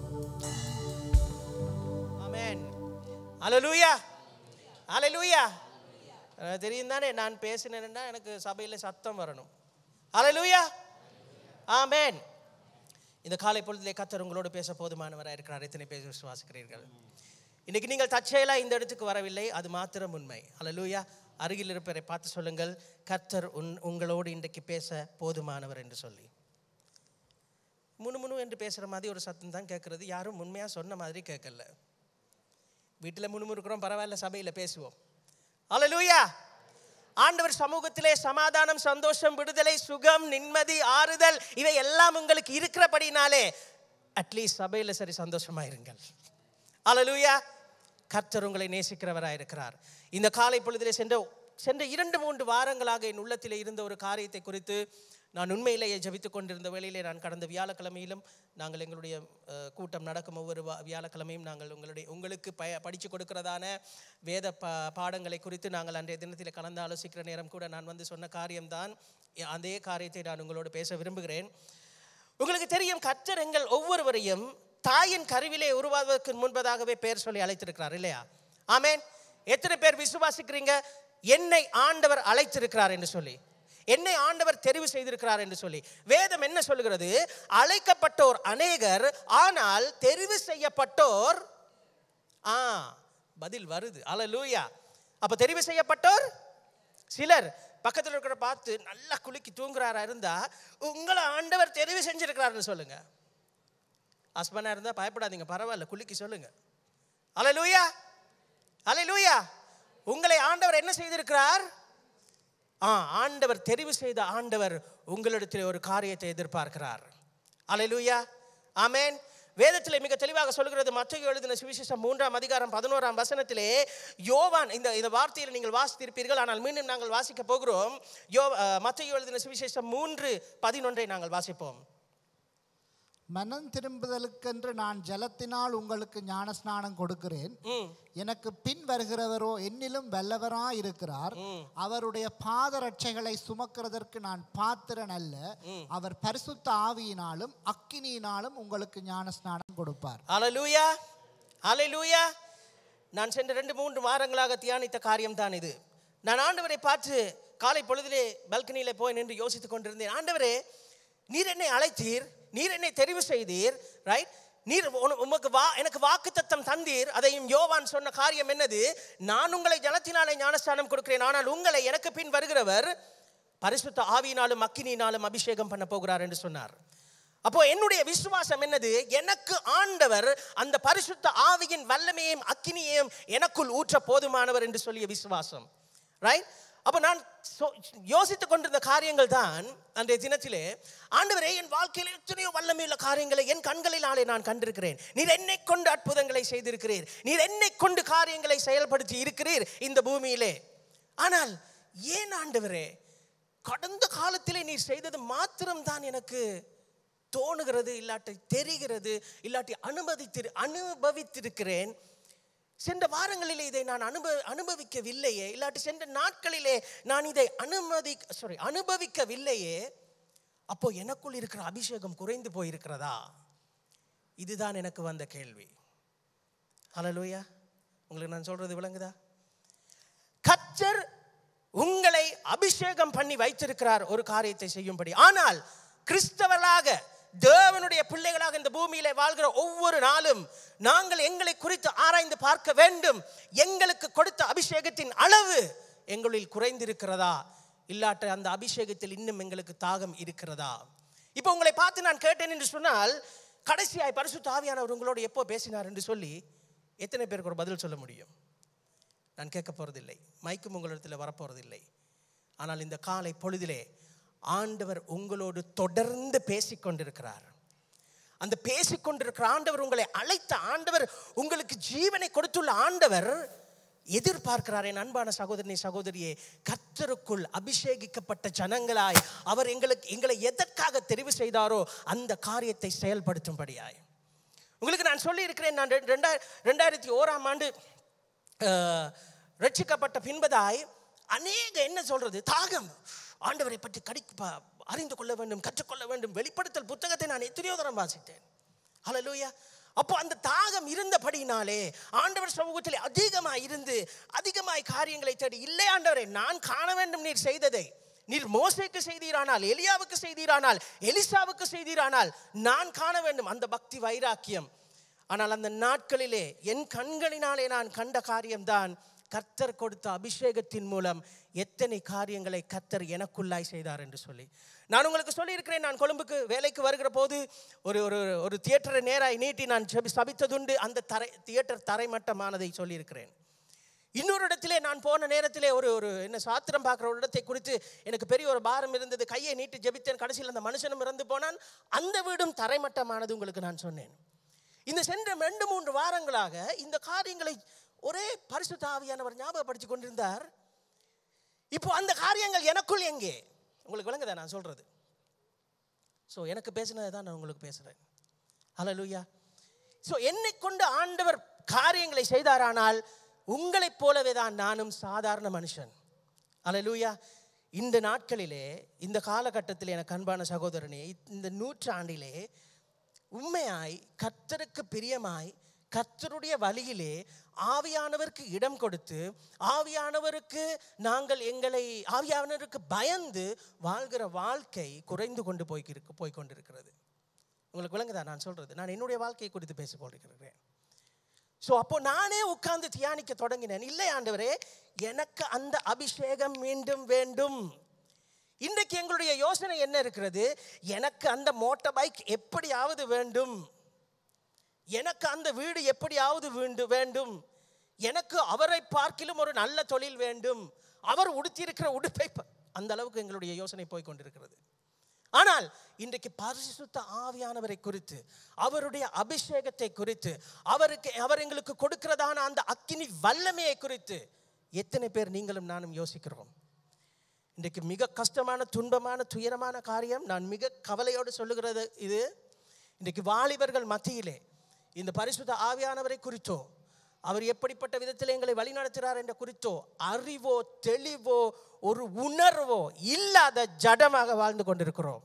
ஆமென் ஹalleluya ஹalleluya எனக்கு தெரியும் தானே நான் பேசினேன்னா எனக்கு சபையில் சத்தம் வரணும் ஹalleluya ஆமென் இந்த காலை பொழுதிலே கத்தர் உங்களோடு பேச போதுமானவராக இருக்கிறார் எத்தனை பேர் விசுவாசிக்கிறீர்கள் இன்னைக்கு நீங்கள் தற்செயலாக இந்த இடத்துக்கு வரவில்லை அது மாத்திரம் உண்மை ஹalleluya அருகில் இருப்பவரை பார்த்து சொல்லுங்கள் கர்த்தர் உன் உங்களோடு இன்றைக்கு பேச போதுமானவர் என்று சொல்லி முணு முணு என்று பேசுகிற மாதிரி ஒரு சத்தம் தான் கேட்குறது யாரும் உண்மையாக சொன்ன மாதிரி கேட்கல வீட்டில் முணுமுறுக்கிறோம் பரவாயில்ல சபையில் பேசுவோம் அல்லேலூயா ஆண்டவர் சமூகத்திலே சமாதானம் சந்தோஷம் விடுதலை சுகம் நிம்மதி ஆறுதல் இவை எல்லாம் உங்களுக்கு இருக்கிறபடினாலே அட்லீஸ்ட் சபையில் சரி சந்தோஷமா இருங்கள் அல்லேலூயா கர்த்தர் உங்களை நேசிக்கிறவராக இருக்கிறார் இந்த காலை பொழுதிலே சென்ற சென்ற இரண்டு மூன்று வாரங்களாக என் உள்ளத்திலே இருந்த ஒரு காரியத்தை குறித்து நான் உண்மையிலேயே ஜெபித்துக் கொண்டிருந்த வேளையிலே நான் கடந்த வியாழக்கிழமையிலும் நாங்கள் எங்களுடைய அஹ், கூட்டம் நடக்கும் ஒவ்வொரு வா- வியாழக்கிழமையும் நாங்கள் உங்களுடைய உங்களுக்கு ப படித்து கொடுக்கிறதான வேத பா பாடங்களை குறித்து நாங்கள் அன்றைய தினத்தில் கலந்து ஆலோசிக்கிற நேரம் கூட நான் வந்து சொன்ன காரியம்தான் எ- அதே காரியத்தை நான் உங்களோடு பேச விரும்புகிறேன் உங்களுக்கு தெரியும் கர்த்தர் எங்கள் ஒவ்வொருவரையும் தாயின் கருவிலே உருவாவதற்கு முன்பதாகவே பேர் சொல்லி அழைத்திருக்கிறார் இல்லையா ஆமென் எத்தனை பேர் விசுவாசிக்கிறீங்க என்னை ஆண்டவர் அழைத்திருக்கிறார் என்று சொல்லி என்னை ஆண்டவர் தெரிவு செய்திருக்கிறார் என்று சொல்லி வேதம் என்ன சொல்லுகிறது அழைக்கப்பட்டோர் அநேகர் ஆனால் தெரிவு செய்யப்பட்டோர் ஆ பதில் வருது அல்லேலூயா அப்ப தெரிவு செய்யப்பட்டோர் சிலர் பக்கத்தில் இருக்கிற பார்த்து நல்லா குலுக்கி தூங்குறாரா இருந்தா உங்களை ஆண்டவர் தெரிவு செஞ்சிருக்கிறாருன்னு சொல்லுங்க ஹஸ்பண்டா இருந்தா பயப்படாதீங்க பரவாயில்ல குலுக்கி சொல்லுங்க அல்லேலூயா அல்லேலூயா உங்களை ஆண்டவர் என்ன செய்திருக்கிறார் ஆ ஆண்டவர் தெரிவு செய்த ஆண்டவர் உங்களிடத்தில் ஒரு காரியத்தை எதிர்பார்க்கிறார் அல்லேலூயா ஆமென் வேதத்திலே மிக தெளிவாக சொல்கிறது மத்திய எழுதின சுவிசேஷம் மூன்றாம் அதிகாரம் பதினோராம் வசனத்திலே யோவான் இந்த இந்த வார்த்தையில் நீங்கள் வாசித்திருப்பீர்கள் ஆனால் மீண்டும் நாங்கள் வாசிக்க போகிறோம் யோ மத்திய எழுதின சுவிசேஷம் மூன்று பதினொன்றை நாங்கள் வாசிப்போம் மனம் திரும்புதலுக்கென்று நான் ஜலத்தினால் உங்களுக்கு ஞானஸ்நானம் கொடுக்கிறேன் ம் எனக்கு பின் வருகிறவரோ என்னிலும் வல்லவராய் இருக்கிறார் அவருடைய பாதரட்சைகளை சுமக்கிறதற்கு நான் பாத்திரன் அல்ல அவர் பரிசுத்த ஆவியினாலும் அக்கினியினாலும் உங்களுக்கு ஞானஸ்நானம் கொடுப்பார் அலலூயா அலலூயா நான் சென்ற ரெண்டு மூன்று வாரங்களாக தியானித்த காரியம் தான் இது நான் ஆண்டவரை பார்த்து காலை பொழுதிலே பால்கனியில போய் நின்று யோசித்துக் கொண்டிருந்தேன் ஆண்டவரே நீர் என்னை அழைத்தீர் நீர் என்னை தெரிவு செய்தீர் ரைட் நீர் உன- உமக்கு வா எனக்கு வாக்குத்தத்தம் தந்தீர் அதையும் யோவான் சொன்ன காரியம் என்னது நான் உங்களை ஜலத்தினாலே ஞானஸ்தானம் கொடுக்கிறேன் ஆனால் உங்களை எனக்கு பின் வருகிறவர் பரிசுத்த ஆவியினாலும் அக்கினியினாலும் அபிஷேகம் பண்ண போகிறார் என்று சொன்னார் அப்போ என்னுடைய விசுவாசம் என்னது எனக்கு ஆண்டவர் அந்த பரிசுத்த ஆவியின் வல்லமையையும் அக்கினியையும் எனக்குள் ஊற்ற போதுமானவர் என்று சொல்லிய விசுவாசம் ரைட் அப்போ நான் சொ- யோசித்துக் கொண்டிருந்த காரியங்கள் தான் அன்றைய தினத்திலே ஆண்டவரே என் வாழ்க்கையில் எத்தனையோ வல்லமையுள்ள காரியங்களை என் கண்களினாலே நான் கண்டிருக்கிறேன் நீர் என்னை கொண்டு அற்புதங்களை செய்திருக்கிறீர் நீர் என்னை கொண்டு காரியங்களை செயல்படுத்தி இருக்கிறீர் இந்த பூமியிலே ஆனால் ஏன் ஆண்டவரே கடந்த காலத்திலே நீர் செய்தது மாத்திரம்தான் எனக்கு தோணுகிறது இல்லாட்டி தெரிகிறது இல்லாட்டி அனுமதித்திரு அனுபவித்திருக்கிறேன் சென்ற வாரங்களிலே இதை நான் அனுப அனுபவிக்கவில்லையே இல்லாட்டி சென்ற நாட்களிலே நான் இதை அனுமதி சாரி அனுபவிக்கவில்லையே அப்போ எனக்குள் இருக்கிற அபிஷேகம் குறைந்து போயிருக்கிறதா இதுதான் எனக்கு வந்த கேள்வி ஹalleluya உங்களுக்கு நான் சொல்றது விளங்குதா கர்த்தர் உங்களை அபிஷேகம் பண்ணி வைத்திருக்கிறார் ஒரு காரியத்தை செய்யும்படி ஆனால் கிறிஸ்தவர்களாக தேவனுடைய பிள்ளைகளாக இந்த பூமியிலே வாழ்கிற ஒவ்வொரு நாளும் நாங்கள் எங்களை குறித்து ஆராய்ந்து பார்க்க வேண்டும் எங்களுக்கு கொடுத்த அபிஷேகத்தின் அளவு எங்களில் குறைந்திருக்கிறதா இல்லாட்ட அந்த அபிஷேகத்தில் இன்னும் எங்களுக்கு தாகம் இருக்கிறதா இப்போ உங்களை பார்த்து நான் கேட்டேன் என்று சொன்னால் கடைசியாய் பரிசுத்த ஆவியானவர் உங்களோடு எப்போ பேசினார் என்று சொல்லி எத்தனை பேருக்கு ஒரு பதில் சொல்ல முடியும் நான் கேட்க போறதில்லை மைக்கும் உங்களிடத்தில் வரப்போறதில்லை ஆனால் இந்த காலை பொழுதிலே ஆண்டவர் உங்களோடு தொடர்ந்து பேசிக்கொண்டிருக்கிறார் அந்த பேசிக்கொண்டிருக்கிற ஆண்டவர் உங்களை அழைத்த ஆண்டவர் உங்களுக்கு ஜீவனை கொடுத்துள்ள ஆண்டவர் எதிர்பார்க்கிறார் என் அன்பான சகோதரனே சகோதரியே கர்த்தருக்குள் அபிஷேகிக்கப்பட்ட ஜனங்களாய் அவர் எங்களுக்கு எங்களை எதற்காக தெரிவு செய்தாரோ அந்த காரியத்தை செயல்படுத்தும்படியாய் உங்களுக்கு நான் சொல்லி இருக்கிறேன் நான் ரெண்டு- ரெண்டாயிர ரெண்டாயிரத்தி ஓராம் ஆண்டு அஹ், ரட்சிக்கப்பட்ட பின்பதாய் அநேக என்ன சொல்றது தாகம் ஆண்டவரை பற்றி கடி ப- அறிந்து கொள்ள வேண்டும் கற்றுக்கொள்ள வேண்டும் வெளிப்படுத்தல் புத்தகத்தை நான் எத்தனையோ தரம் வாசித்தேன் ஹalleluya அப்போ அந்த தாகம் இருந்தபடினாலே ஆண்டவர் சமூகத்தில் அதிகமாய் இருந்து அதிகமாய் காரியங்களை தேடி இல்லை ஆண்டவரே நான் காண வேண்டும் நீர் செய்ததை நீர் மோசேக்கு செய்தீரானால் எலியாவுக்கு செய்தீரானால் எலிசாவுக்கு செய்தீரானால் நான் காண வேண்டும் அந்த பக்தி வைராக்கியம் ஆனால் அந்த நாட்களிலே என் கண்களினாலே நான் கண்ட காரியம்தான் கர்த்தர் கொடுத்த அபிஷேகத்தின் மூலம் எத்தனை காரியங்களை கர்த்தர் எனக்குள்ளாய் செய்தார் என்று சொல்லி நான் உங்களுக்கு சொல்லியிருக்கிறேன் நான் கொழும்புக்கு வேலைக்கு வருகிற போது ஒரு ஒரு ஒரு தியேட்டரை நேராய் நீட்டி நான் ஜெபி- சபித்ததுண்டு அந்த தரை தியேட்டர் தரைமட்டமானதை சொல்லியிருக்கிறேன் இன்னொரு இடத்திலே நான் போன நேரத்திலே ஒரு ஒரு என்ன சாத்திரம் பார்க்குற ஒரு இடத்தை குறித்து எனக்கு பெரிய ஒரு பாரம் இருந்தது கையை நீட்டி ஜெபித்தேன் கடைசியில் அந்த மனுஷனும் இறந்து போனான் அந்த வீடும் தரைமட்டமானது உங்களுக்கு நான் சொன்னேன் இந்த சென்ற ரெண்டு மூன்று வாரங்களாக இந்த காரியங்களை ஒரே பரிசுத்த ஆவியானவர் ஞாபகப்படுத்தி கொண்டிருந்தார் இப்போ அந்த காரியங்கள் எனக்குள் எங்கே உங்களுக்கு விளங்குதா நான் சொல்றது ஸோ எனக்கு பேசினதை தான் நான் உங்களுக்கு பேசுகிறேன் ஹalleluya ஸோ என்னை கொண்டு ஆண்டவர் காரியங்களை செய்தாரானால் உங்களைப் போலவே தான் நானும் சாதாரண மனுஷன் ஹalleluya இந்த நாட்களிலே இந்த காலகட்டத்தில் எனக்கு அன்பான சகோதரனே இந்த நூற்றாண்டிலே உண்மையாய் கர்த்தருக்கு பிரியமாய் கர்த்தருடைய வழியிலே ஆவியானவருக்கு இடம் கொடுத்து ஆவியானவருக்கு நாங்கள் எங்களை ஆவியானவருக்கு பயந்து வாழ்கிற வாழ்க்கை குறைந்து கொண்டு போய் போய் கொண்டிருக்கிறது உங்களுக்கு விளங்குதா நான் சொல்றது நான் என்னுடைய வாழ்க்கையை குறித்து பேசிக் கொண்டிருக்கிறேன் ஸோ அப்போ நானே உட்கார்ந்து தியானிக்க தொடங்கினேன் இல்லை ஆண்டவரே எனக்கு அந்த அபிஷேகம் மீண்டும் வேண்டும் இன்றைக்கு எங்களுடைய யோசனை என்ன இருக்கிறது எனக்கு அந்த மோட்டார் பைக் எப்படியாவது வேண்டும் எனக்கு அந்த வீடு எப்படியாவது வீண்டு வேண்டும் எனக்கு அவரை பார்க்கிலும் ஒரு நல்ல தொழில் வேண்டும் அவர் உடுத்தியிருக்கிற உடுப்பை ப- அந்த அளவுக்கு எங்களுடைய யோசனை போய் கொண்டிருக்கிறது ஆனால் இன்றைக்கு பரிசுத்த ஆவியானவரை குறித்து அவருடைய அபிஷேகத்தை குறித்து அவருக்கு அவர் எங்களுக்கு கொடுக்கிறதான அந்த அக்கினி வல்லமையை குறித்து எத்தனை பேர் நீங்களும் நானும் யோசிக்கிறோம் இன்றைக்கு மிக கஷ்டமான துன்பமான துயரமான காரியம் நான் மிக கவலையோடு சொல்லுகிறது இது இன்றைக்கு வாலிபர்கள் மத்தியிலே இந்த பரிசுத்த ஆவியானவரை குறித்தோ அவர் எப்படிப்பட்ட விதத்தில் எங்களை வழிநடத்துகிறார் என்ற குறித்தோ அறிவோ தெளிவோ ஒரு உணர்வோ இல்லாத ஜடமாக வாழ்ந்து கொண்டிருக்கிறோம்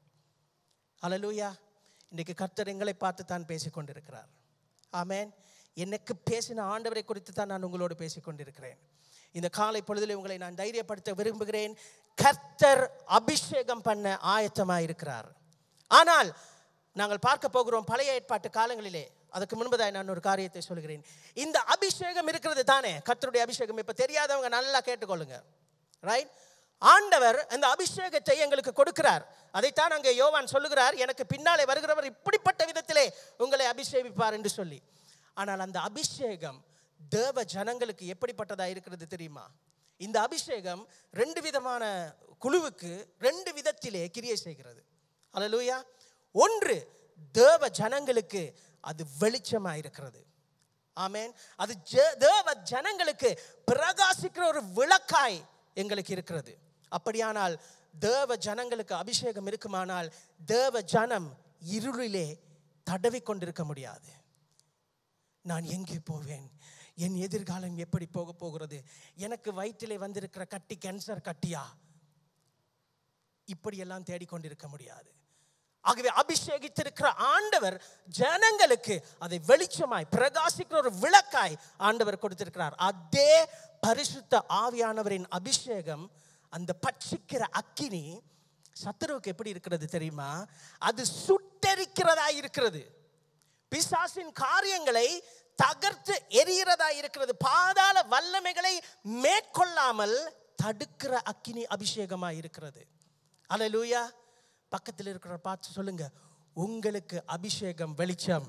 ஹalleluya இன்றைக்கு கர்த்தர் எங்களை பார்த்து தான் பேசிக் கொண்டிருக்கிறார் ஆமென் எனக்கு பேசின ஆண்டவரை குறித்து தான் நான் உங்களோடு பேசிக் கொண்டிருக்கிறேன் இந்த காலை பொழுதில் உங்களை நான் தைரியப்படுத்த விரும்புகிறேன் கர்த்தர் அபிஷேகம் பண்ண ஆயத்தமாக இருக்கிறார் ஆனால் நாங்கள் பார்க்க போகிறோம் பழைய ஏற்பாட்டு காலங்களிலே அதுக்கு முன்பதாய் நான் ஒரு காரியத்தை சொல்கிறேன் இந்த அபிஷேகம் இருக்கிறது தானே கர்த்தருடைய அபிஷேகம் இப்போ தெரியாதவங்க நல்லா கேட்டுக்கொள்ளுங்க ரைட் ஆண்டவர் அந்த அபிஷேகத்தை எங்களுக்கு கொடுக்கிறார் அதைத்தான் அங்கே யோவான் சொல்லுகிறார் எனக்கு பின்னாலே வருகிறவர் இப்படிப்பட்ட விதத்திலே உங்களை அபிஷேகிப்பார் என்று சொல்லி ஆனால் அந்த அபிஷேகம் தேவ ஜனங்களுக்கு எப்படிப்பட்டதா இருக்கிறது தெரியுமா இந்த அபிஷேகம் ரெண்டு விதமான குழுவுக்கு ரெண்டு விதத்திலே கிரியை செய்கிறது அல்லேலூயா ஒன்று தேவ ஜனங்களுக்கு அது வெளிச்சமாக இருக்கிறது ஆமென் அது ஜெ- தேவ ஜனங்களுக்கு பிரகாசிக்கிற ஒரு விளக்காய் எங்களுக்கு இருக்கிறது அப்படியானால் தேவ ஜனங்களுக்கு அபிஷேகம் இருக்குமானால் தேவ ஜனம் இருளிலே தடவி கொண்டிருக்க முடியாது நான் எங்கே போவேன் என் எதிர்காலம் எப்படி போக போகிறது எனக்கு வயிற்றிலே வந்திருக்கிற கட்டி கேன்சர் கட்டியா இப்படியெல்லாம் தேடிக்கொண்டிருக்க முடியாது ஆகவே அபிஷேகித்திருக்கிற ஆண்டவர் ஜனங்களுக்கு அதை வெளிச்சமாய் பிரகாசிக்கிற ஒரு விளக்காய் ஆண்டவர் கொடுத்திருக்கிறார் அதே பரிசுத்த ஆவியானவரின் அபிஷேகம் அந்த பட்சிக்கிற அக்கினி சத்துருவுக்கு எப்படி இருக்கிறது தெரியுமா அது சுட்டெரிக்கிறதா இருக்கிறது பிசாசின் காரியங்களை தகர்த்து எரிகிறதா இருக்கிறது பாதாள வல்லமைகளை மேற்கொள்ளாமல் தடுக்கிற அக்கினி அபிஷேகமா இருக்கிறது அல்லேலூயா பக்கத்தில் இருக்கிற பார்த்து சொல்லுங்க உங்களுக்கு அபிஷேகம் வெளிச்சம்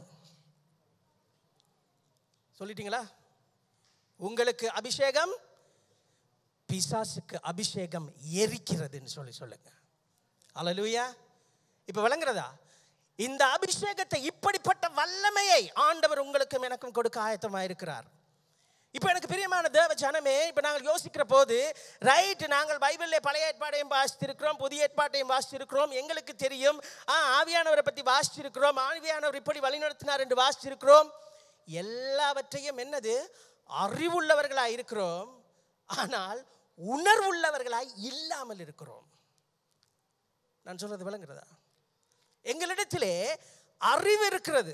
சொல்லிட்டீங்களா உங்களுக்கு அபிஷேகம் பிசாசுக்கு அபிஷேகம் எரிக்கிறதுன்னு சொல்லி சொல்லுங்க அல்லேலூயா இப்ப விளங்குறதா இந்த அபிஷேகத்தை இப்படிப்பட்ட வல்லமையை ஆண்டவர் உங்களுக்கும் எனக்கும் கொடுக்க ஆயத்தமாக இருக்கிறார் இப்போ எனக்கு பிரியமான தேவ ஜனமே இப்போ நாங்கள் யோசிக்கிற போது ரைட் நாங்கள் பைபிளில் பழைய ஏற்பாட்டையும் வாசித்திருக்கிறோம் புதிய ஏற்பாட்டையும் வாசித்திருக்கிறோம் எங்களுக்கு தெரியும் ஆ ஆவியானவரை பற்றி வாசிச்சிருக்கிறோம் ஆவியானவர் இப்படி வழிநடத்தினார் என்று வாசிச்சிருக்கிறோம் எல்லாவற்றையும் என்னது அறிவுள்ளவர்களாய் இருக்கிறோம் ஆனால் உணர்வுள்ளவர்களாய் இல்லாமல் இருக்கிறோம் நான் சொல்றது விளங்குறதா எங்களிடத்திலே அறிவு இருக்கிறது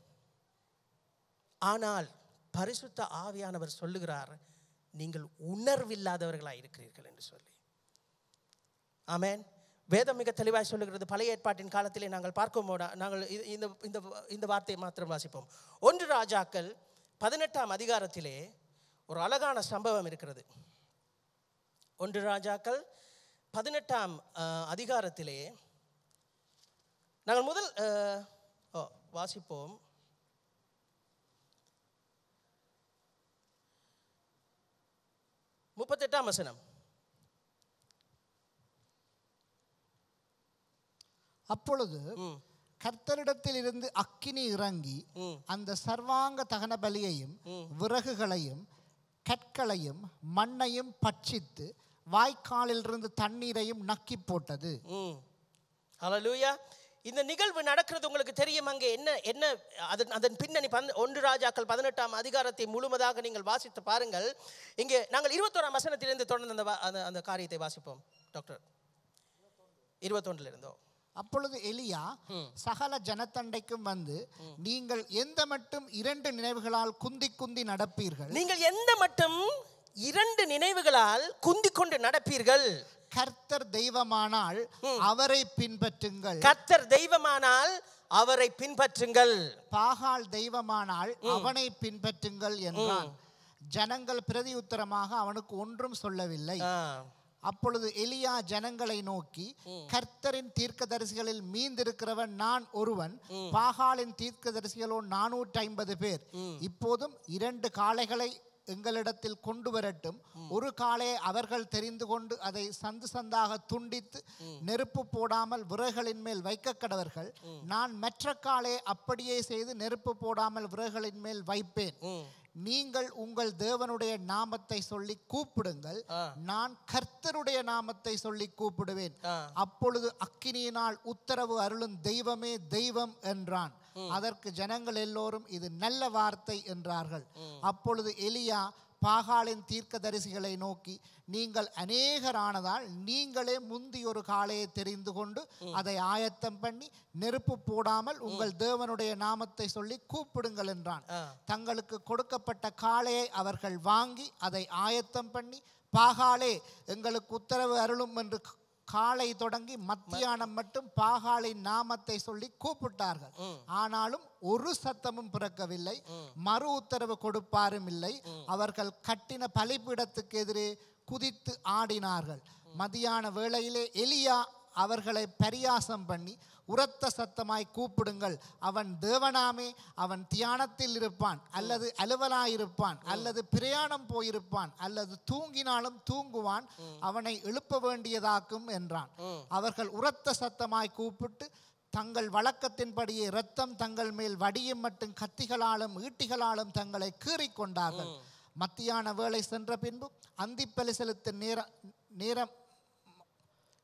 ஆனால் பரிசுத்த ஆவியானவர் சொல்லுகிறார் நீங்கள் உணர்வில்லாதவர்களாய் இருக்கிறீர்கள் என்று சொல்லி ஆமென் வேதம் மிக தெளிவாய் சொல்லுகிறது பழைய ஏற்பாட்டின் காலத்திலே நாங்கள் பார்க்கும் போது நாங்கள் இது- இந்த இந்த இந்த வார்த்தையை மாத்திரம் வாசிப்போம் ஒன்று ராஜாக்கள் பதினெட்டாம் அதிகாரத்திலே ஒரு அழகான சம்பவம் இருக்கிறது ஒன்று ராஜாக்கள் பதினெட்டாம் அஹ், அதிகாரத்திலே நாங்கள் முதல் அஹ், ஓ வாசிப்போம் முப்பத்தெட்டாம் வசனம் அப்பொழுது ம் கர்த்தரிடத்தில் இருந்து அக்கினி இறங்கி ம் அந்த சர்வாங்க தகன பலியையும் விறகுகளையும் கற்களையும் மண்ணையும் பட்சித்து வாய்க்காலிலிருந்து தண்ணீரையும் நக்கி போட்டது ம் ஹalleluya இந்த நிகழ்வு நடக்கிறது உங்களுக்கு தெரியும் அங்கே என்ன என்ன அதன் அதன் பின்னணி பந்த ஒன்று ராஜாக்கள் பதினெட்டாம் அதிகாரத்தை முழுவதாக நீங்கள் வாசித்து பாருங்கள் இங்கே நாங்கள் இருபத்தோராம் வசனத்திலிருந்து தொடர்ந்து அந்த வா- அந்த அந்த காரியத்தை வாசிப்போம் டாக்டர் இருபத்தொன்றில் இருந்தோ அப்பொழுது எலியா சகல ஜனத்தண்டைக்கும் வந்து நீங்கள் எந்த மட்டும் இரண்டு நினைவுகளால் குந்தி குந்தி நடப்பீர்கள் நீங்கள் எந்த மட்டும் இரண்டு நினைவுகளால் குந்திக் கொண்டு நடப்பீர்கள் கர்த்தர் தெய்வமானால் அவரை பின்பற்றுங்கள் கர்த்தர் தெய்வமானால் அவரை பின்பற்றுங்கள் பாகால் தெய்வமானால் அவனை பின்பற்றுங்கள் என்றான் ஜனங்கள் பிரதியுத்தரமாக அவனுக்கு ஒன்றும் சொல்லவில்லை ஆ, அப்பொழுது எலியா ஜனங்களை நோக்கி கர்த்தரின் தீர்க்கதரிசிகளில் மீந்திருக்கிறவன் நான் ஒருவன் பாகாலின் தீர்க்கதரிசிகளோ நானூற்றி ஐம்பது பேர் இப்போதும் இரண்டு காளைகளை எங்களிடத்தில் கொண்டு வரட்டும் ஒரு காளையை அவர்கள் தெரிந்து கொண்டு அதை சந்து சந்தாக துண்டித்து நெருப்பு போடாமல் விறகுகளின் மேல் வைக்க கடவர்கள் நான் மற்ற காளையை அப்படியே செய்து நெருப்பு போடாமல் விறகுகளின் மேல் வைப்பேன் ம், நீங்கள் உங்கள் தேவனுடைய நாமத்தை சொல்லி கூப்பிடுங்கள் ஆ. நான் கர்த்தருடைய நாமத்தை சொல்லி கூப்பிடுவேன் ஆ. அப்பொழுது அக்கினியினால் உத்தரவு அருளும் தெய்வமே தெய்வம் என்றான் அதற்கு ஜனங்கள் எல்லோரும் இது நல்ல வார்த்தை என்றார்கள் அப்பொழுது எலியா பாகாலின் தீர்க்கதரிசிகளை நோக்கி நீங்கள் அநேகரானதால் நீங்களே முந்தி ஒரு காளையை தெரிந்து கொண்டு அதை ஆயத்தம் பண்ணி நெருப்பு போடாமல் உங்கள் தேவனுடைய நாமத்தை சொல்லி கூப்பிடுங்கள் என்றான் ஆ. தங்களுக்கு கொடுக்கப்பட்ட காளையை அவர்கள் வாங்கி அதை ஆயத்தம் பண்ணி பாகாலே எங்களுக்கு உத்தரவு அருளும் என்று க- காலை தொடங்கி மத்தியானம் மட்டும் பாகாலின் நாமத்தை சொல்லி கூப்பிட்டார்கள் ஆனாலும் ஒரு சத்தமும் பிறக்கவில்லை மறு உத்தரவு கொடுப்பாரும் இல்லை அவர்கள் கட்டின பலிபீடத்துக்கு எதிரே குதித்து ஆடினார்கள் மதியான வேளையிலே எலியா அவர்களை பரியாசம் பண்ணி உரத்த சத்தமாய் கூப்பிடுங்கள் அவன் தேவனாமே அவன் தியானத்தில் இருப்பான் அல்லது அலுவலாயிருப்பான் அல்லது பிரயாணம் போயிருப்பான் அல்லது தூங்கினாலும் தூங்குவான் அவனை எழுப்ப வேண்டியதாக்கும் என்றான் அவர்கள் உரத்த சத்தமாய் கூப்பிட்டு தங்கள் வழக்கத்தின்படியே இரத்தம் தங்கள் மேல் வடியும் மட்டும் கத்திகளாலும் ஈட்டிகளாலும் தங்களை கீறிக்கொண்டார்கள் மத்தியான வேளை சென்ற பின்பு அந்திப்பலி செலுத்த நேர நேரம்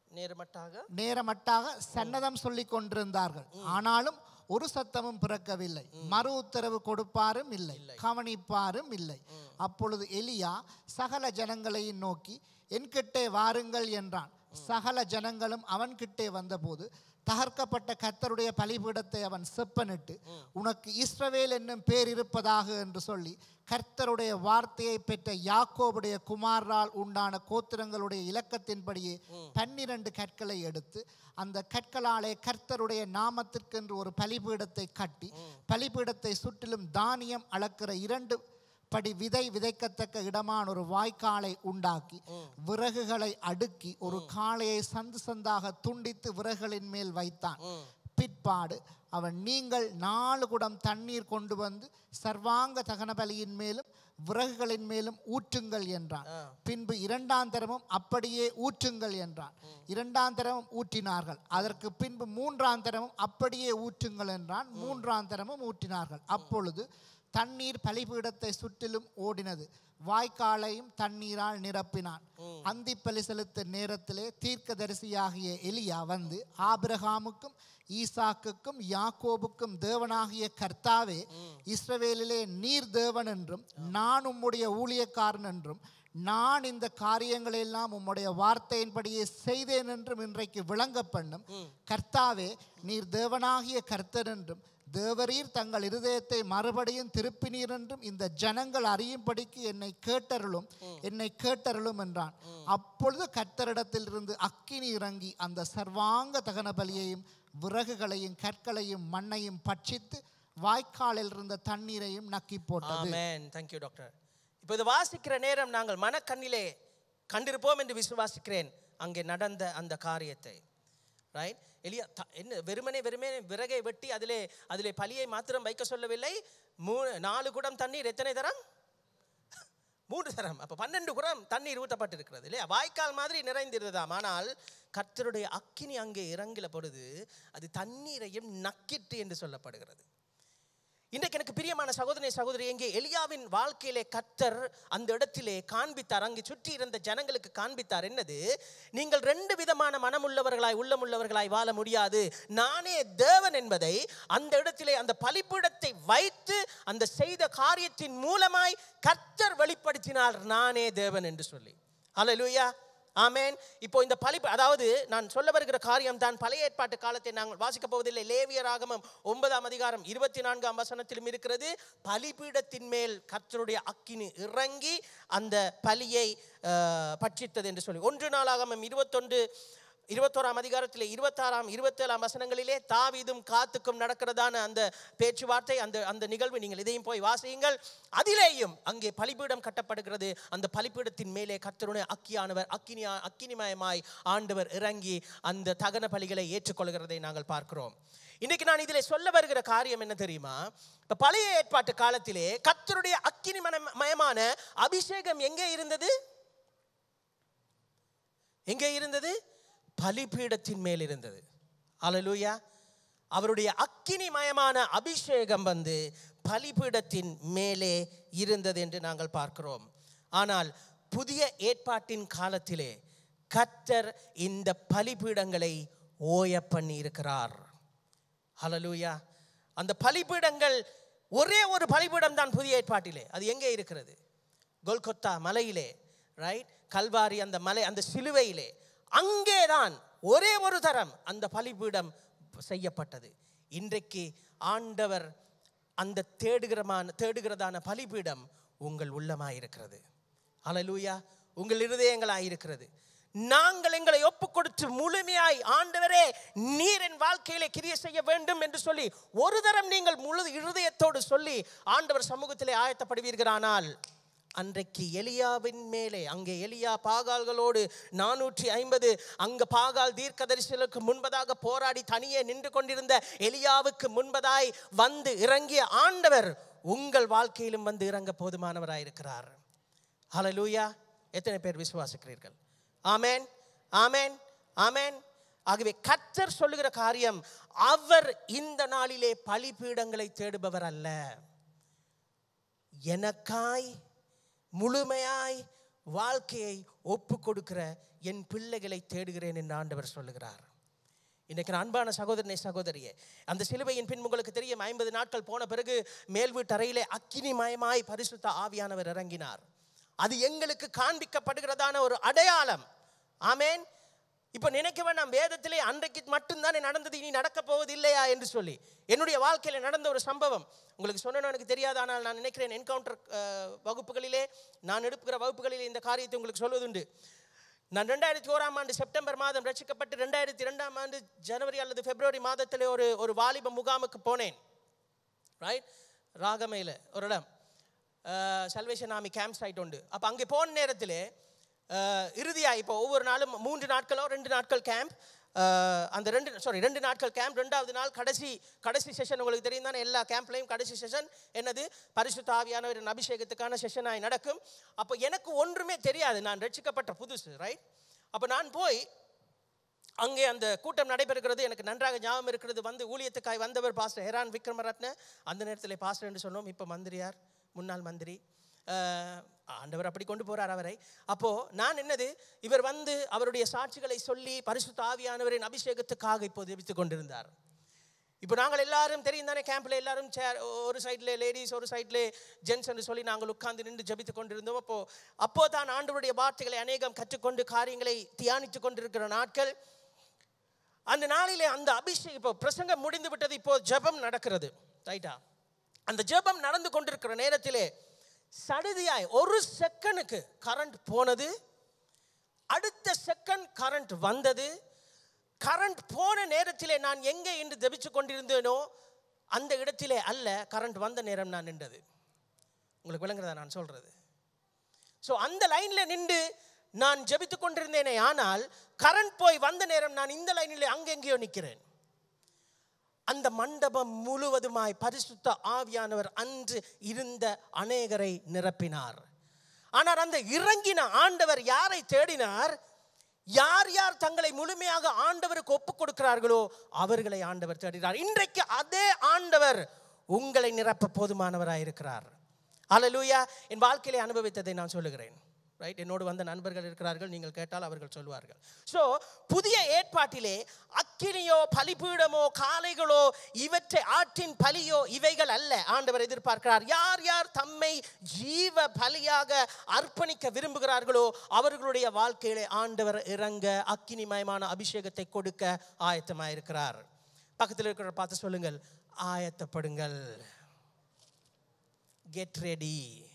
நேரமட்டாக நேரமட்டாக சன்னதம் சொல்லிக் கொண்டிருந்தார்கள் ஆனாலும் ஒரு சத்தமும் பிறக்கவில்லை மறு உத்தரவு கொடுப்பாரும் இல்லை கவனிப்பாரும் இல்லை அப்பொழுது எலியா சகல ஜனங்களையும் நோக்கி என்கிட்டே வாருங்கள் என்றான் சகல ஜனங்களும் அவன்கிட்டே வந்தபோது தகர்க்கப்பட்ட கர்த்தருடைய பலிபீடத்தை அவன் செப்பனிட்டு உனக்கு இஸ்ரவேல் என்னும் பேர் இருப்பதாக என்று சொல்லி கர்த்தருடைய வார்த்தையை பெற்ற யாக்கோபுடைய குமாரால் உண்டான கோத்திரங்களுடைய இலக்கத்தின்படியே பன்னிரண்டு கற்களை எடுத்து அந்த கற்களாலே கர்த்தருடைய நாமத்திற்கென்று ஒரு பலிபீடத்தை கட்டி பலிபீடத்தை சுற்றிலும் தானியம் அளக்கிற இரண்டு படி விதை விதைக்கத்தக்க இடமான ஒரு வாய்க்காலை உண்டாக்கி விறகுகளை அடுக்கி ஒரு காளையை சந்து சந்தாக துண்டித்து விறகுகளின் மேல் வைத்தான் பிற்பாடு அவன் நீங்கள் நாலு குடம் தண்ணீர் கொண்டு வந்து சர்வாங்க தகன பலியின் மேலும் விறகுகளின் மேலும் ஊற்றுங்கள் என்றான் பின்பு இரண்டாம் தரமும் அப்படியே ஊற்றுங்கள் என்றான் இரண்டாம் தரமும் ஊற்றினார்கள் அதற்கு பின்பு மூன்றாம் தரமும் அப்படியே ஊற்றுங்கள் என்றான் மூன்றாம் தரமும் ஊற்றினார்கள் அப்பொழுது தண்ணீர் பலிபீடத்தை சுற்றிலும் ஓடினது வாய்க்காலையும் தண்ணீரால் நிரப்பினான் அந்தி பலி செலுத்த நேரத்திலே தீர்க்கதரிசியாகிய எலியா வந்து ஆபிரகாமுக்கும் ஈசாக்குக்கும் யாக்கோபுக்கும் தேவனாகிய கர்த்தாவே இஸ்ரவேலிலே நீர் தேவன் என்றும் நான் உம்முடைய ஊழியக்காரன் என்றும் நான் இந்த காரியங்களெல்லாம் உம்முடைய வார்த்தையின்படியே செய்தேன் என்றும் இன்றைக்கு விளங்க பண்ணும் கர்த்தாவே நீர் தேவனாகிய கர்த்தர் என்றும் தேவரீர் தங்கள் இருதயத்தை மறுபடியும் திருப்பினீர் என்றும் இந்த ஜனங்கள் அறியும்படிக்கு என்னை கேட்டருளும் என்னை கேட்டருளும் என்றான் அப்பொழுது கர்த்தரிடத்தில் இருந்து அக்கினி இறங்கி அந்த சர்வாங்க தகன பலியையும் விறகுகளையும் கற்களையும் மண்ணையும் பட்சித்து வாய்க்காலில் இருந்த தண்ணீரையும் நக்கி போட்டது ஆமென் தேங்க்யூ டாக்டர் இப்போ இது வாசிக்கிற நேரம் நாங்கள் மனக்கண்ணிலே கண்டிருப்போம் என்று விசுவாசிக்கிறேன் அங்கே நடந்த அந்த காரியத்தை ரைட் எலியா த- என்ன வெறுமனே வெறுமனே விறகை வெட்டி அதிலே அதிலே பலியை மாத்திரம் வைக்க சொல்லவில்லை மூ நாலு குடம் தண்ணீர் எத்தனை தரம் மூன்று தரம் அப்போ பன்னெண்டு குடம் தண்ணீர் ஊற்றப்பட்டிருக்கிறது இல்லையா வாய்க்கால் மாதிரி நிறைந்திருந்ததாம் ஆனால் கர்த்தருடைய அக்கினி அங்கே இறங்கில பொழுது அது தண்ணீரையும் நக்கிட்டு என்று சொல்லப்படுகிறது இன்றைக்கு எனக்கு பிரியமான சகோதரி சகோதரி எங்கே எலியாவின் வாழ்க்கையிலே கர்த்தர் அந்த இடத்திலே காண்பித்தார் அங்கே சுற்றி இருந்த ஜனங்களுக்கு காண்பித்தார் என்னது நீங்கள் ரெண்டு விதமான மனமுள்ளவர்களாய் உள்ளமுள்ளவர்களாய் வாழ முடியாது நானே தேவன் என்பதை அந்த இடத்திலே அந்த பலிப்பீடத்தை வைத்து அந்த செய்த காரியத்தின் மூலமாய் கர்த்தர் வெளிப்படுத்தினார் நானே தேவன் என்று சொல்லி ஹalleluya ஆமென் இப்போ இந்த பலி அதாவது நான் சொல்ல வருகிற காரியம் தான் பழைய ஏற்பாட்டு காலத்தை நாங்கள் வாசிக்கப் போவதில்லை லேவியராகமம் ஒன்பதாம் அதிகாரம் இருபத்தி நான்காம் வசனத்திலும் இருக்கிறது பலிபீடத்தின் மேல் கர்த்தருடைய அக்கினி இறங்கி அந்த பலியை அஹ், பட்சித்தது என்று சொல்லி ஒன்று நாளாகமம் இருபத்தொன்று இருபத்தோராம் அதிகாரத்திலே இருபத்தாறாம் இருபத்தேழாம் வசனங்களிலே தாவீதும் காத்துக்கும் நடக்கிறதான அந்த பேச்சுவார்த்தை அந்த அந்த நிகழ்வு நீங்கள் இதையும் போய் வாசியுங்கள் அதிலேயும் அங்கே பலிபீடம் கட்டப்படுகிறது அந்த பலிபீடத்தின் மேலே கர்த்தருடைய அக்கியானவர் அக்கினியா அக்கினிமயமாய் ஆண்டவர் இறங்கி அந்த தகன பலிகளை ஏற்றுக்கொள்கிறதை நாங்கள் பார்க்கிறோம் இன்னைக்கு நான் இதில் சொல்ல வருகிற காரியம் என்ன தெரியுமா இப்ப பழைய ஏற்பாட்டு காலத்திலே கர்த்தருடைய அக்கினி மயமான அபிஷேகம் எங்கே இருந்தது எங்கே இருந்தது பலிபீடத்தின் மேல் இருந்தது அல்லேலூயா அவருடைய அக்கினிமயமான அபிஷேகம் வந்து பலிபீடத்தின் மேலே இருந்தது என்று நாங்கள் பார்க்கிறோம் ஆனால் புதிய ஏற்பாட்டின் காலத்திலே கர்த்தர் இந்த பலிபீடங்களை ஓய பண்ணி இருக்கிறார் ஹalleluya அந்த பலிபீடங்கள் ஒரே ஒரு பலிபீடம் தான் புதிய ஏற்பாட்டிலே அது எங்கே இருக்கிறது கொல்கொத்தா மலையிலே ரைட் கல்வாரி அந்த மலை அந்த சிலுவையிலே அங்கேதான் ஒரே ஒரு தரம் அந்த பலிபீடம் செய்யப்பட்டது இன்றைக்கு ஆண்டவர் அந்த தேடுகிறமான தேடுகிறதான பலிபீடம் உங்கள் உள்ளமாய் இருக்கிறது அலலூயா உங்கள் இருதயங்களாய் இருக்கிறது நாங்கள் எங்களை ஒப்புக் கொடுத்து முழுமையாய் ஆண்டவரே நீர் என் வாழ்க்கையிலே கிரிய செய்ய வேண்டும் என்று சொல்லி ஒரு தரம் நீங்கள் முழு இருதயத்தோடு சொல்லி ஆண்டவர் சமூகத்திலே ஆயத்தப்படுவீர்களானால் அன்றைக்கு எலியாவின் மேலே அங்கே எலியா பாகால்களோடு நானூற்றி ஐம்பது அங்க பாகால் தீர்க்கதரிசலுக்கு முன்பதாக போராடி தனியே நின்று கொண்டிருந்த எலியாவுக்கு முன்பதாய் வந்து இறங்கிய ஆண்டவர் உங்கள் வாழ்க்கையிலும் வந்து இறங்க போதுமானவராயிருக்கிறார் ஹalleluya எத்தனை பேர் விசுவாசிக்கிறீர்கள் ஆமென் ஆமென் ஆமென் ஆகவே கர்த்தர் சொல்லுகிற காரியம் அவர் இந்த நாளிலே பலிபீடங்களை தேடுபவர் அல்ல எனக்காய் முழுமையாய் வாழ்க்கையை ஒப்பு கொடுக்கிற என் பிள்ளைகளை தேடுகிறேன் என்று ஆண்டவர் சொல்லுகிறார் இன்னைக்கு நான் அன்பான சகோதரனே சகோதரியே அந்த சிலுவையின் பின் உங்களுக்கு தெரியும் ஐம்பது நாட்கள் போன பிறகு மேல் வீட்டு அறையிலே அக்கினிமயமாய் பரிசுத்த ஆவியானவர் இறங்கினார் அது எங்களுக்கு காண்பிக்கப்படுகிறதான ஒரு அடையாளம் ஆமேன் இப்போ நினைக்க வேண்டாம் வேதத்திலே அன்றைக்கு மட்டும்தானே நடந்தது இனி நடக்க போவது இல்லையா என்று சொல்லி என்னுடைய வாழ்க்கையில் நடந்த ஒரு சம்பவம் உங்களுக்கு சொன்னேன்னு எனக்கு தெரியாது ஆனால் நான் நினைக்கிறேன் என்கவுண்டர் வகுப்புகளிலே நான் எடுப்புகிற வகுப்புகளிலே இந்த காரியத்தை உங்களுக்கு சொல்வதுண்டு நான் ரெண்டாயிரத்தி ஓராம் ஆண்டு செப்டம்பர் மாதம் ரட்சிக்கப்பட்டு ரெண்டாயிரத்தி ரெண்டாம் ஆண்டு ஜனவரி அல்லது பிப்ரவரி மாதத்தில் ஒரு ஒரு வாலிப முகாமுக்கு போனேன் ரைட் ராகமையில் ஒரு இடம் சல்வேஷன் ஆமி கேம்ப் சைட் உண்டு அப்போ அங்கே போன நேரத்தில் இறுதியாக இப்போ ஒவ்வொரு நாளும் மூன்று நாட்களோ ரெண்டு நாட்கள் கேம்ப் அந்த ரெண்டு சாரி ரெண்டு நாட்கள் கேம்ப் ரெண்டாவது நாள் கடைசி கடைசி செஷன் உங்களுக்கு தெரியும் தானே எல்லா கேம்ப்லையும் கடைசி செஷன் என்னது பரிசுத்த ஆவியானவரின் அபிஷேகத்துக்கான செஷனாய் நடக்கும் அப்போ எனக்கு ஒன்றுமே தெரியாது நான் ரட்சிக்கப்பட்ட புதுசு ரைட் அப்போ நான் போய் அங்கே அந்த கூட்டம் நடைபெறுகிறது எனக்கு நன்றாக ஞாபகம் இருக்கிறது வந்து ஊழியத்துக்காய் வந்தவர் பாஸ்டர் ஹெரான் விக்ரமரத்ன அந்த நேரத்தில் பாஸ்டர் என்று சொன்னோம் இப்போ மந்திரியார் முன்னாள் மந்திரி அஹ், ஆண்டவர் அப்படி கொண்டு போறார் அவரை அப்போ நான் என்னது இவர் வந்து அவருடைய சாட்சிகளை சொல்லி பரிசுத்த ஆவியானவரின் அபிஷேகத்துக்காக இப்போது ஜெபித்துக் கொண்டிருந்தார் இப்போ நாங்கள் எல்லாரும் தெரியும் தானே கேம்பில் எல்லாரும் சேர் ஒரு சைடில் லேடிஸ் ஒரு சைடில் ஜென்ஸ் என்று சொல்லி நாங்கள் உட்கார்ந்து நின்று ஜெபித்து கொண்டிருந்தோம் அப்போ அப்போ தான் ஆண்டவருடைய வார்த்தைகளை அநேகம் கற்றுக்கொண்டு காரியங்களை தியானித்து கொண்டிருக்கிற நாட்கள் அந்த நாளிலே அந்த அபிஷேகம் இப்போ பிரசங்கம் முடிந்து விட்டது இப்போ ஜெபம் நடக்கிறது ரைட்டா அந்த ஜெபம் நடந்து கொண்டிருக்கிற நேரத்திலே சடுதியாய் ஒரு செகண்டுக்கு கரண்ட் போனது அடுத்த செகண்ட் கரண்ட் வந்தது கரண்ட் போன நேரத்திலே நான் எங்கே இன்று ஜெபிச்சு கொண்டிருந்தேனோ அந்த இடத்திலே அல்ல கரண்ட் வந்த நேரம் நான் நின்றது உங்களுக்கு விளங்குறதா நான் சொல்றது ஸோ அந்த லைன்ல நின்று நான் ஜெபித்து கொண்டிருந்தேனே ஆனால் கரண்ட் போய் வந்த நேரம் நான் இந்த லைனில் அங்கெங்கேயோ நிற்கிறேன் அந்த மண்டபம் முழுவதுமாய் பரிசுத்த ஆவியானவர் அன்று இருந்த அநேகரை நிரப்பினார் ஆனால் அந்த இறங்கின ஆண்டவர் யாரை தேடினார் யார் யார் தங்களை முழுமையாக ஆண்டவருக்கு ஒப்புக் கொடுக்கிறார்களோ அவர்களை ஆண்டவர் தேடினார் இன்றைக்கு அதே ஆண்டவர் உங்களை நிரப்ப போதுமானவராயிருக்கிறார் அல்லேலூயா என் வாழ்க்கையிலே அனுபவித்ததை நான் சொல்லுகிறேன் ரைட் என்னோடு வந்த நண்பர்கள் இருக்கிறார்கள் நீங்கள் கேட்டால் அவர்கள் சொல்வார்கள் ஸோ புதிய ஏற்பாட்டிலே அக்கினியோ பலிபீடமோ காளைகளோ இவற்றை ஆற்றின் பலியோ இவைகள் அல்ல ஆண்டவர் எதிர்பார்க்கிறார் யார் யார் தம்மை ஜீவ பலியாக அர்ப்பணிக்க விரும்புகிறார்களோ அவர்களுடைய வாழ்க்கையிலே ஆண்டவர் இறங்க அக்கினிமயமான அபிஷேகத்தை கொடுக்க ஆயத்தமாயிருக்கிறார் பக்கத்தில் இருக்கிற பார்த்து சொல்லுங்கள் ஆயத்தப்படுங்கள் கெட் ரெடி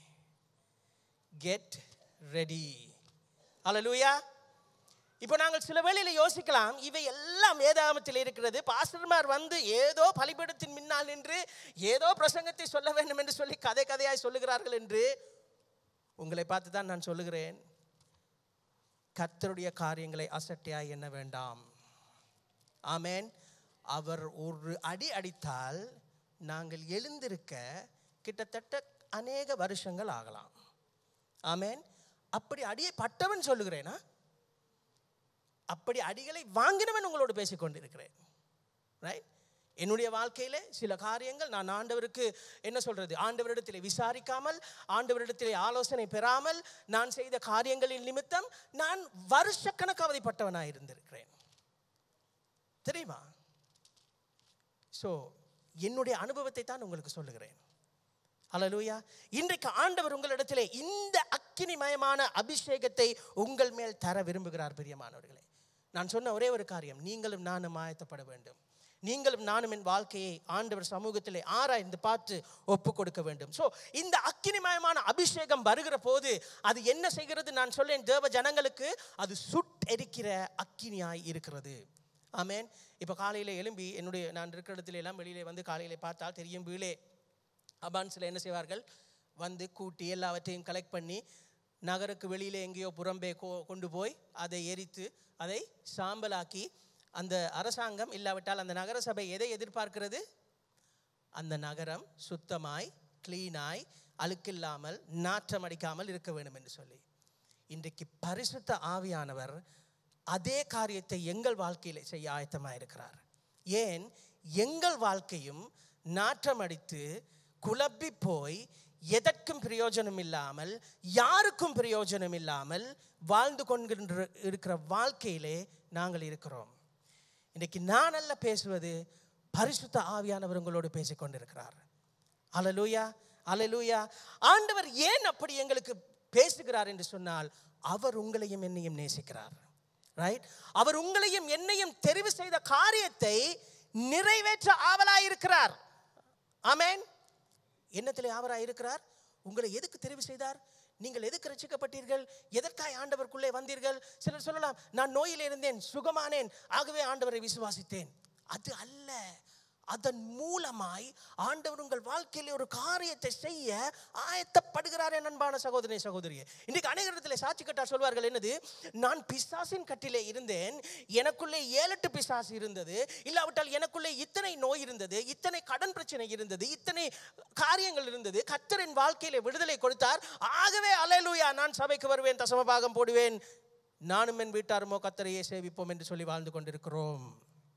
கெட் ரெடி அல்லேலூயா இப்போ நாங்கள் சில வேளையில யோசிக்கலாம் இவை எல்லாம் வேதாகமத்தில் இருக்கிறது பாஸ்டர்மார் வந்து ஏதோ பலிபீடத்தின் முன்னால் நின்று ஏதோ பிரசங்கத்தை சொல்ல வேண்டும் என்று சொல்லி கதை கதையாய் சொல்லுகிறார்கள் என்று உங்களை பார்த்து தான் நான் சொல்லுகிறேன் கர்த்தருடைய காரியங்களை அசட்டையாய் எண்ண வேண்டாம் ஆமென் அவர் ஒரு அடி அடித்தால் நாங்கள் எழுந்திருக்க கிட்டத்தட்ட அநேக வருஷங்கள் ஆகலாம் ஆமென் அப்படி அடியை பட்டவன் சொல்லுகிறேனா அப்படி அடிகளை வாங்கினவன் உங்களோடு பேசிக் கொண்டிருக்கிறேன் ரைட் என்னுடைய வாழ்க்கையிலே சில காரியங்கள் நான் ஆண்டவருக்கு என்ன சொல்றது ஆண்டவரிடத்திலே விசாரிக்காமல் ஆண்டவரிடத்திலே ஆலோசனை பெறாமல் நான் செய்த காரியங்களின் நிமித்தம் நான் வருஷக்கணக்கு அவதிப்பட்டவனாக இருந்திருக்கிறேன் தெரியுமா ஸோ என்னுடைய அனுபவத்தை தான் உங்களுக்கு சொல்லுகிறேன் ஹalleluya இன்றைக்கு ஆண்டவர் உங்களிடத்திலே இந்த அக்கினிமயமான அபிஷேகத்தை உங்கள் மேல் தர விரும்புகிறார் பிரியமானவர்களே நான் சொன்ன ஒரே ஒரு காரியம் நீங்களும் நானும் ஆயத்தப்பட வேண்டும் நீங்களும் நானும் என் வாழ்க்கையை ஆண்டவர் சமூகத்திலே ஆராய்ந்து பார்த்து ஒப்பு கொடுக்க வேண்டும் ஸோ இந்த அக்கினிமயமான அபிஷேகம் வருகிற போது அது என்ன செய்கிறது நான் சொல்லேன் தேவ ஜனங்களுக்கு அது சுட் எரிக்கிற அக்கினியாய் இருக்கிறது ஆமென் இப்போ காலையில் எழும்பி என்னுடைய நான் இருக்கிற இடத்துல எல்லாம் வெளியிலே வந்து காலையிலே பார்த்தால் தெரியும் வீழே அபான்ஸில் என்ன செய்வார்கள் வந்து கூட்டி எல்லாவற்றையும் கலெக்ட் பண்ணி நகருக்கு வெளியிலே எங்கேயோ புறம்பே கொ- கொண்டு போய் அதை எரித்து அதை சாம்பலாக்கி அந்த அரசாங்கம் இல்லாவிட்டால் அந்த நகர சபை எதை எதிர்பார்க்கிறது அந்த நகரம் சுத்தமாய் க்ளீனாய் அழுக்கில்லாமல் நாற்றம் அடிக்காமல் இருக்க வேண்டும் என்று சொல்லி இன்றைக்கு பரிசுத்த ஆவியானவர் அதே காரியத்தை எங்கள் வாழ்க்கையில செய்ய ஆயத்தமாக இருக்கிறார் ஏன் எங்கள் வாழ்க்கையும் நாற்றம் அடித்து குழப்பி போய் எதற்கும் பிரயோஜனம் இல்லாமல் யாருக்கும் பிரயோஜனம் இல்லாமல் வாழ்ந்து கொண்டிருக்கிற இருக்கிற வாழ்க்கையிலே நாங்கள் இருக்கிறோம் இன்னைக்கு நான் அல்ல பேசுவது பரிசுத்த ஆவியானவர் உங்களோடு பேசிக் கொண்டிருக்கிறார் அலலூயா அலலூயா ஆண்டவர் ஏன் அப்படி எங்களுக்கு பேசுகிறார் என்று சொன்னால் அவர் உங்களையும் என்னையும் நேசிக்கிறார் ரைட் அவர் உங்களையும் என்னையும் தெரிவு செய்த காரியத்தை நிறைவேற்ற ஆவலாயிருக்கிறார் ஆமென் என்னத்திலே ஆவராய் இருக்கிறார் உங்களை எதுக்கு தெரிவு செய்தார் நீங்கள் எதுக்கு ரட்சிக்கப்பட்டீர்கள் எதற்காய் ஆண்டவருக்குள்ளே வந்தீர்கள் சிலர் சொல்லலாம் நான் நோயில் இருந்தேன் சுகமானேன் ஆகவே ஆண்டவரை விசுவாசித்தேன் அது அல்ல அதன் மூலமாய் ஆண்டவர் உங்கள் வாழ்க்கையிலே ஒரு காரியத்தை செய்ய ஆயத்தப்படுகிறார் என் அன்பான சகோதரனே சகோதரியே இன்றைக்கு அநேக இடத்துல சாட்சி கட்டார் சொல்வார்கள் என்னது நான் பிசாசின் கட்டிலே இருந்தேன் எனக்குள்ளே ஏழெட்டு பிசாசு இருந்தது இல்லாவிட்டால் எனக்குள்ளே இத்தனை நோய் இருந்தது இத்தனை கடன் பிரச்சனை இருந்தது இத்தனை காரியங்கள் இருந்தது கத்தரின் வாழ்க்கையிலே விடுதலை கொடுத்தார் ஆகவே அலையலூயா நான் சபைக்கு வருவேன் தசமபாகம் போடுவேன் நானும் என் வீட்டாருமோ கத்தரையே சேவிப்போம் என்று சொல்லி வாழ்ந்து கொண்டிருக்கிறோம்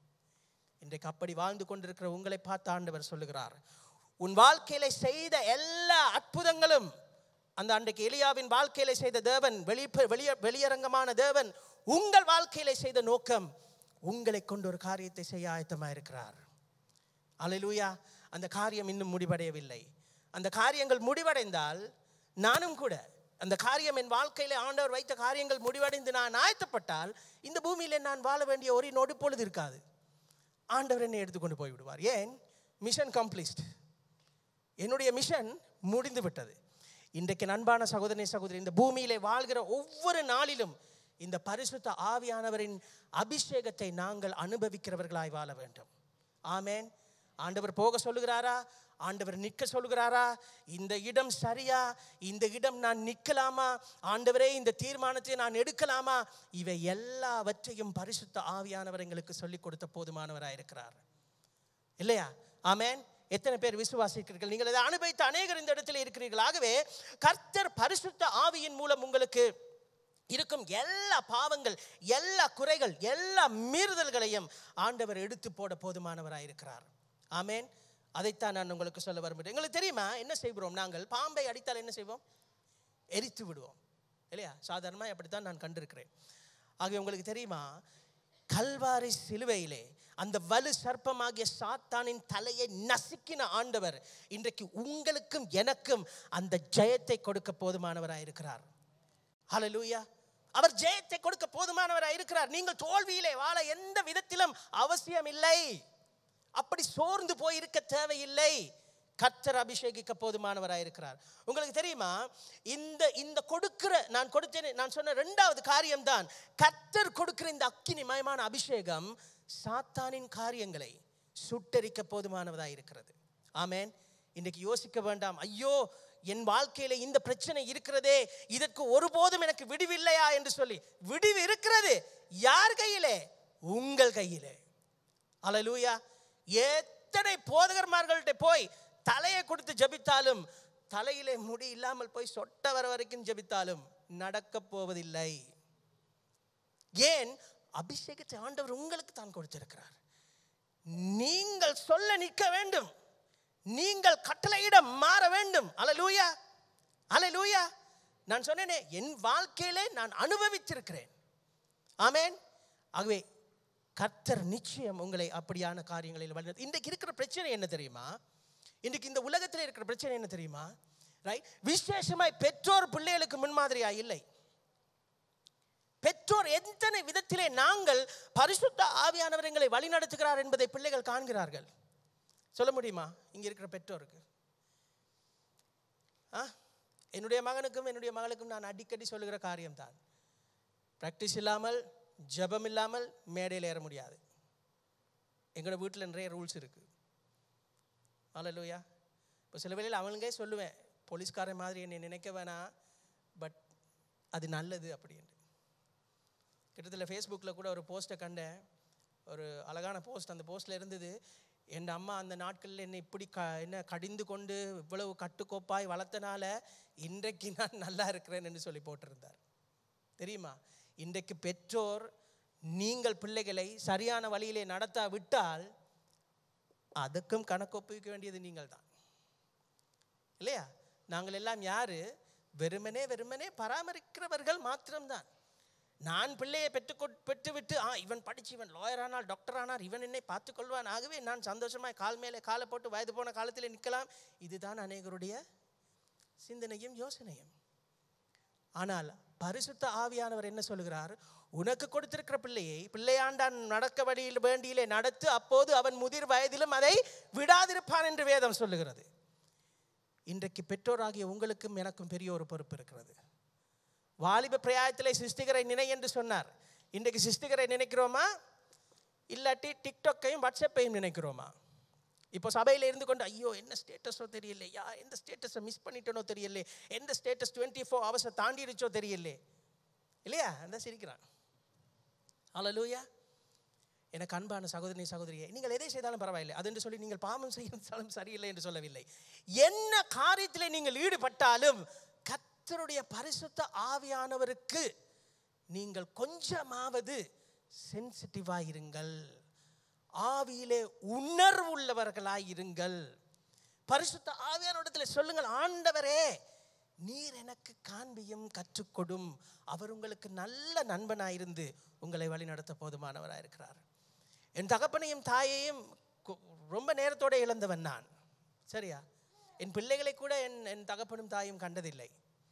இன்றைக்கு அப்படி வாழ்ந்து கொண்டிருக்கிற உங்களை பார்த்து ஆண்டவர் சொல்லுகிறார் உன் வாழ்க்கையில செய்த எல்லா அற்புதங்களும் அந்த அன்றைக்கு எலியாவின் வாழ்க்கையில செய்த தேவன் வெளி வெளிய வெளியரங்கமான தேவன் உங்கள் வாழ்க்கையில செய்த நோக்கம் உங்களை கொண்டு ஒரு காரியத்தை செய்ய ஆயத்தமாக இருக்கிறார் அல்லேலூயா அந்த காரியம் இன்னும் முடிவடையவில்லை அந்த காரியங்கள் முடிவடைந்தால் நானும் கூட அந்த காரியம் என் வாழ்க்கையில ஆண்டவர் வைத்த காரியங்கள் முடிவடைந்து நான் ஆயத்தப்பட்டால் இந்த பூமியில நான் வாழ வேண்டிய ஒரு நொடி பொழுது இருக்காது ஆண்டவர் என்னை எடுத்துக்கொண்டு போய் விடுவார் ஏன் மிஷன் கம்ப்ளீட் என்னுடைய மிஷன் முடிந்து விட்டது இன்றைக்கு நண்பான சகோதரனே சகோதரி இந்த பூமியிலே வாழ்கிற ஒவ்வொரு நாளிலும் இந்த பரிசுத்த ஆவியானவரின் அபிஷேகத்தை நாங்கள் அனுபவிக்கிறவர்களாய் வாழ வேண்டும் ஆமேன் ஆண்டவர் போக சொல்லுகிறாரா ஆண்டவர் நிற்க சொல்லுகிறாரா இந்த இடம் சரியா இந்த இடம் நான் நிற்கலாமா ஆண்டவரே இந்த தீர்மானத்தை நான் எடுக்கலாமா இவை எல்லாவற்றையும் பரிசுத்த ஆவியானவர் எங்களுக்கு சொல்லிக் கொடுத்த போதுமானவராக இருக்கிறார் இல்லையா ஆமென் எத்தனை பேர் விசுவாசிக்கிறீர்கள் நீங்கள் இதை அனுபவித்த அநேகர் இந்த இடத்துல இருக்கிறீர்கள் ஆகவே கர்த்தர் பரிசுத்த ஆவியின் மூலம் உங்களுக்கு இருக்கும் எல்லா பாவங்கள் எல்லா குறைகள் எல்லா மீறுதல்களையும் ஆண்டவர் எடுத்து போட போதுமானவராக இருக்கிறார் ஆமென் அதைத்தான் நான் உங்களுக்கு சொல்ல விரும்புகிறேன் எங்களுக்கு தெரியுமா என்ன செய்கிறோம் நாங்கள் பாம்பை அடித்தால் என்ன செய்வோம் எரித்து விடுவோம் இல்லையா சாதாரணமாக அப்படித்தான் நான் கண்டிருக்கிறேன் ஆகவே உங்களுக்கு தெரியுமா கல்வாரி சிலுவையிலே அந்த வலு சர்ப்பமாகிய சாத்தானின் தலையை நசுக்கின ஆண்டவர் இன்றைக்கு உங்களுக்கும் எனக்கும் அந்த ஜெயத்தை கொடுக்க போதுமானவராக இருக்கிறார் ஹalleluya அவர் ஜெயத்தை கொடுக்க போதுமானவராக இருக்கிறார் நீங்கள் தோல்வியிலே வாழ எந்த விதத்திலும் அவசியம் இல்லை அப்படி சோர்ந்து போய் இருக்க தேவையில்லை கர்த்தர் அபிஷேகிக்க போதுமானவராக இருக்கிறார் உங்களுக்கு தெரியுமா இந்த இந்த கொடுக்கிற நான் கொடுத்தேன் நான் சொன்ன ரெண்டாவது காரியம்தான் கர்த்தர் கொடுக்கிற இந்த அக்கினி மயமான அபிஷேகம் சாத்தானின் காரியங்களை சுட்டரிக்க போதுமானவதாக இருக்கிறது ஆமென் இன்னைக்கு யோசிக்க வேண்டாம் ஐயோ என் வாழ்க்கையில இந்த பிரச்சனை இருக்கிறதே இதற்கு ஒருபோதும் எனக்கு விடிவில்லையா என்று சொல்லி விடிவு இருக்கிறது யார் கையிலே உங்கள் கையிலே அலலூயா எத்தனை போதகர்மார்கள்ட்ட போய் தலையை கொடுத்து ஜபித்தாலும் தலையிலே முடி இல்லாமல் போய் சொட்ட வர வரைக்கும் ஜபித்தாலும் நடக்கப் போவதில்லை ஏன் அபிஷேகத்தை ஆண்டவர் உங்களுக்கு தான் கொடுத்திருக்கிறார் நீங்கள் சொல்ல நிற்க வேண்டும் நீங்கள் கட்டளையிட மாற வேண்டும் அலலூயா அலலூயா நான் சொன்னேனே என் வாழ்க்கையிலே நான் அனுபவித்திருக்கிறேன் ஆமென் ஆகவே கர்த்தர் நிச்சயம் உங்களை அப்படியான காரியங்களில் வழி இன்றைக்கு இருக்கிற பிரச்சனை என்ன தெரியுமா இன்றைக்கு இந்த உலகத்தில் இருக்கிற பிரச்சனை என்ன தெரியுமா ரைட் விசேஷமாய் பெற்றோர் பிள்ளைகளுக்கு முன்மாதிரியா இல்லை பெற்றோர் எத்தனை விதத்திலே நாங்கள் பரிசுத்த ஆவியானவர் எங்களை வழிநடத்துகிறார் என்பதை பிள்ளைகள் காண்கிறார்கள் சொல்ல முடியுமா இங்க இருக்கிற பெற்றோருக்கு ஆ என்னுடைய மகனுக்கும் என்னுடைய மகளுக்கும் நான் அடிக்கடி சொல்லுகிற காரியம்தான் ப்ராக்டிஸ் இல்லாமல் ஜெபம் இல்லாமல் மேடையில் ஏற முடியாது எங்களோட வீட்டில் நிறைய ரூல்ஸ் இருக்கு அல்லையா இப்போ சில வேளையில் அவனுங்களே சொல்லுவேன் போலீஸ்காரன் மாதிரி என்னை நினைக்க வேணாம் பட் அது நல்லது அப்படின்னு கிட்டத்தட்ட ஃபேஸ்புக்கில் கூட ஒரு போஸ்ட்டை கண்டேன் ஒரு அழகான போஸ்ட் அந்த போஸ்ட்டில் இருந்தது என் அம்மா அந்த நாட்களில் என்னை இப்படி க என்ன கடிந்து கொண்டு இவ்வளவு கட்டுக்கோப்பாய் வளர்த்தனால இன்றைக்கு நான் நல்லா இருக்கிறேன் என்று சொல்லி போட்டிருந்தார் தெரியுமா இன்றைக்கு பெற்றோர் நீங்கள் பிள்ளைகளை சரியான வழியிலே நடத்தா விட்டால் அதுக்கும் கணக்கு ஒப்புவிக்க வேண்டியது நீங்கள் தான் இல்லையா நாங்கள் எல்லாம் யாரு வெறுமனே வெறுமனே பராமரிக்கிறவர்கள் மாத்திரம்தான் நான் பிள்ளையை பெற்று பெற்றுவிட்டு ஆ இவன் படிச்சு இவன் லாயர் ஆனால் டாக்டர் ஆனார் இவன் என்னை பார்த்துக் கொள்வான் ஆகவே நான் சந்தோஷமாய் கால் மேலே காலை போட்டு வயது போன காலத்தில் நிற்கலாம் இதுதான் அநேகருடைய சிந்தனையும் யோசனையும் ஆனால் பரிசுத்த ஆவியானவர் என்ன சொல்கிறார் உனக்கு கொடுத்திருக்கிற பிள்ளையை பிள்ளையாண்டான் நடக்க வழியில் வேண்டியிலே நடத்து அப்போது அவன் முதிர் வயதிலும் அதை விடாதிருப்பான் என்று வேதம் சொல்லுகிறது இன்றைக்கு பெற்றோராகிய உங்களுக்கும் எனக்கும் பெரிய ஒரு பொறுப்பு இருக்கிறது வாலிப பிரயாயத்திலே சிருஷ்டிகரை நினை என்று சொன்னார் இன்றைக்கு சிருஷ்டிகரை நினைக்கிறோமா இல்லாட்டி டிக்டாக்கையும் வாட்ஸ்அப்பையும் நினைக்கிறோமா இப்போ சபையில் இருந்து கொண்டு ஐயோ என்ன ஸ்டேட்டஸோ தெரியலையா எந்த ஸ்டேட்டஸை மிஸ் பண்ணிட்டனோ தெரியல எந்த ஸ்டேட்டஸ் டுவெண்ட்டி ஃபோர் ஹவர்ஸை தாண்டிடுச்சோ தெரியல இல்லையா அந்த சிரிக்கிறான் ஹalleluya எனக்கு அன்பான சகோதரி சகோதரியே நீங்கள் எதை செய்தாலும் பரவாயில்லை அது என்று சொல்லி நீங்கள் பாவம் செய்தாலும் சரியில்லை என்று சொல்லவில்லை என்ன காரியத்தில் நீங்கள் ஈடுபட்டாலும் கர்த்தருடைய பரிசுத்த ஆவியானவருக்கு நீங்கள் கொஞ்சமாவது சென்சிட்டிவாக இருங்கள் ஆவியிலே உணர்வுள்ளவர்களாய் இருங்கள் பரிசுத்த ஆவியானவரிடத்தில் சொல்லுங்கள் ஆண்டவரே நீர் எனக்கு காண்பியும் கற்றுக்கொடும் அவர் உங்களுக்கு நல்ல நண்பனாயிருந்து உங்களை வழிநடத்த போதுமானவராக இருக்கிறார் என் தகப்பனையும் தாயையும் கு- ரொம்ப நேரத்தோட இழந்தவன் நான் சரியா என் பிள்ளைகளை கூட என் என் தகப்பனும் தாயும் கண்டதில்லை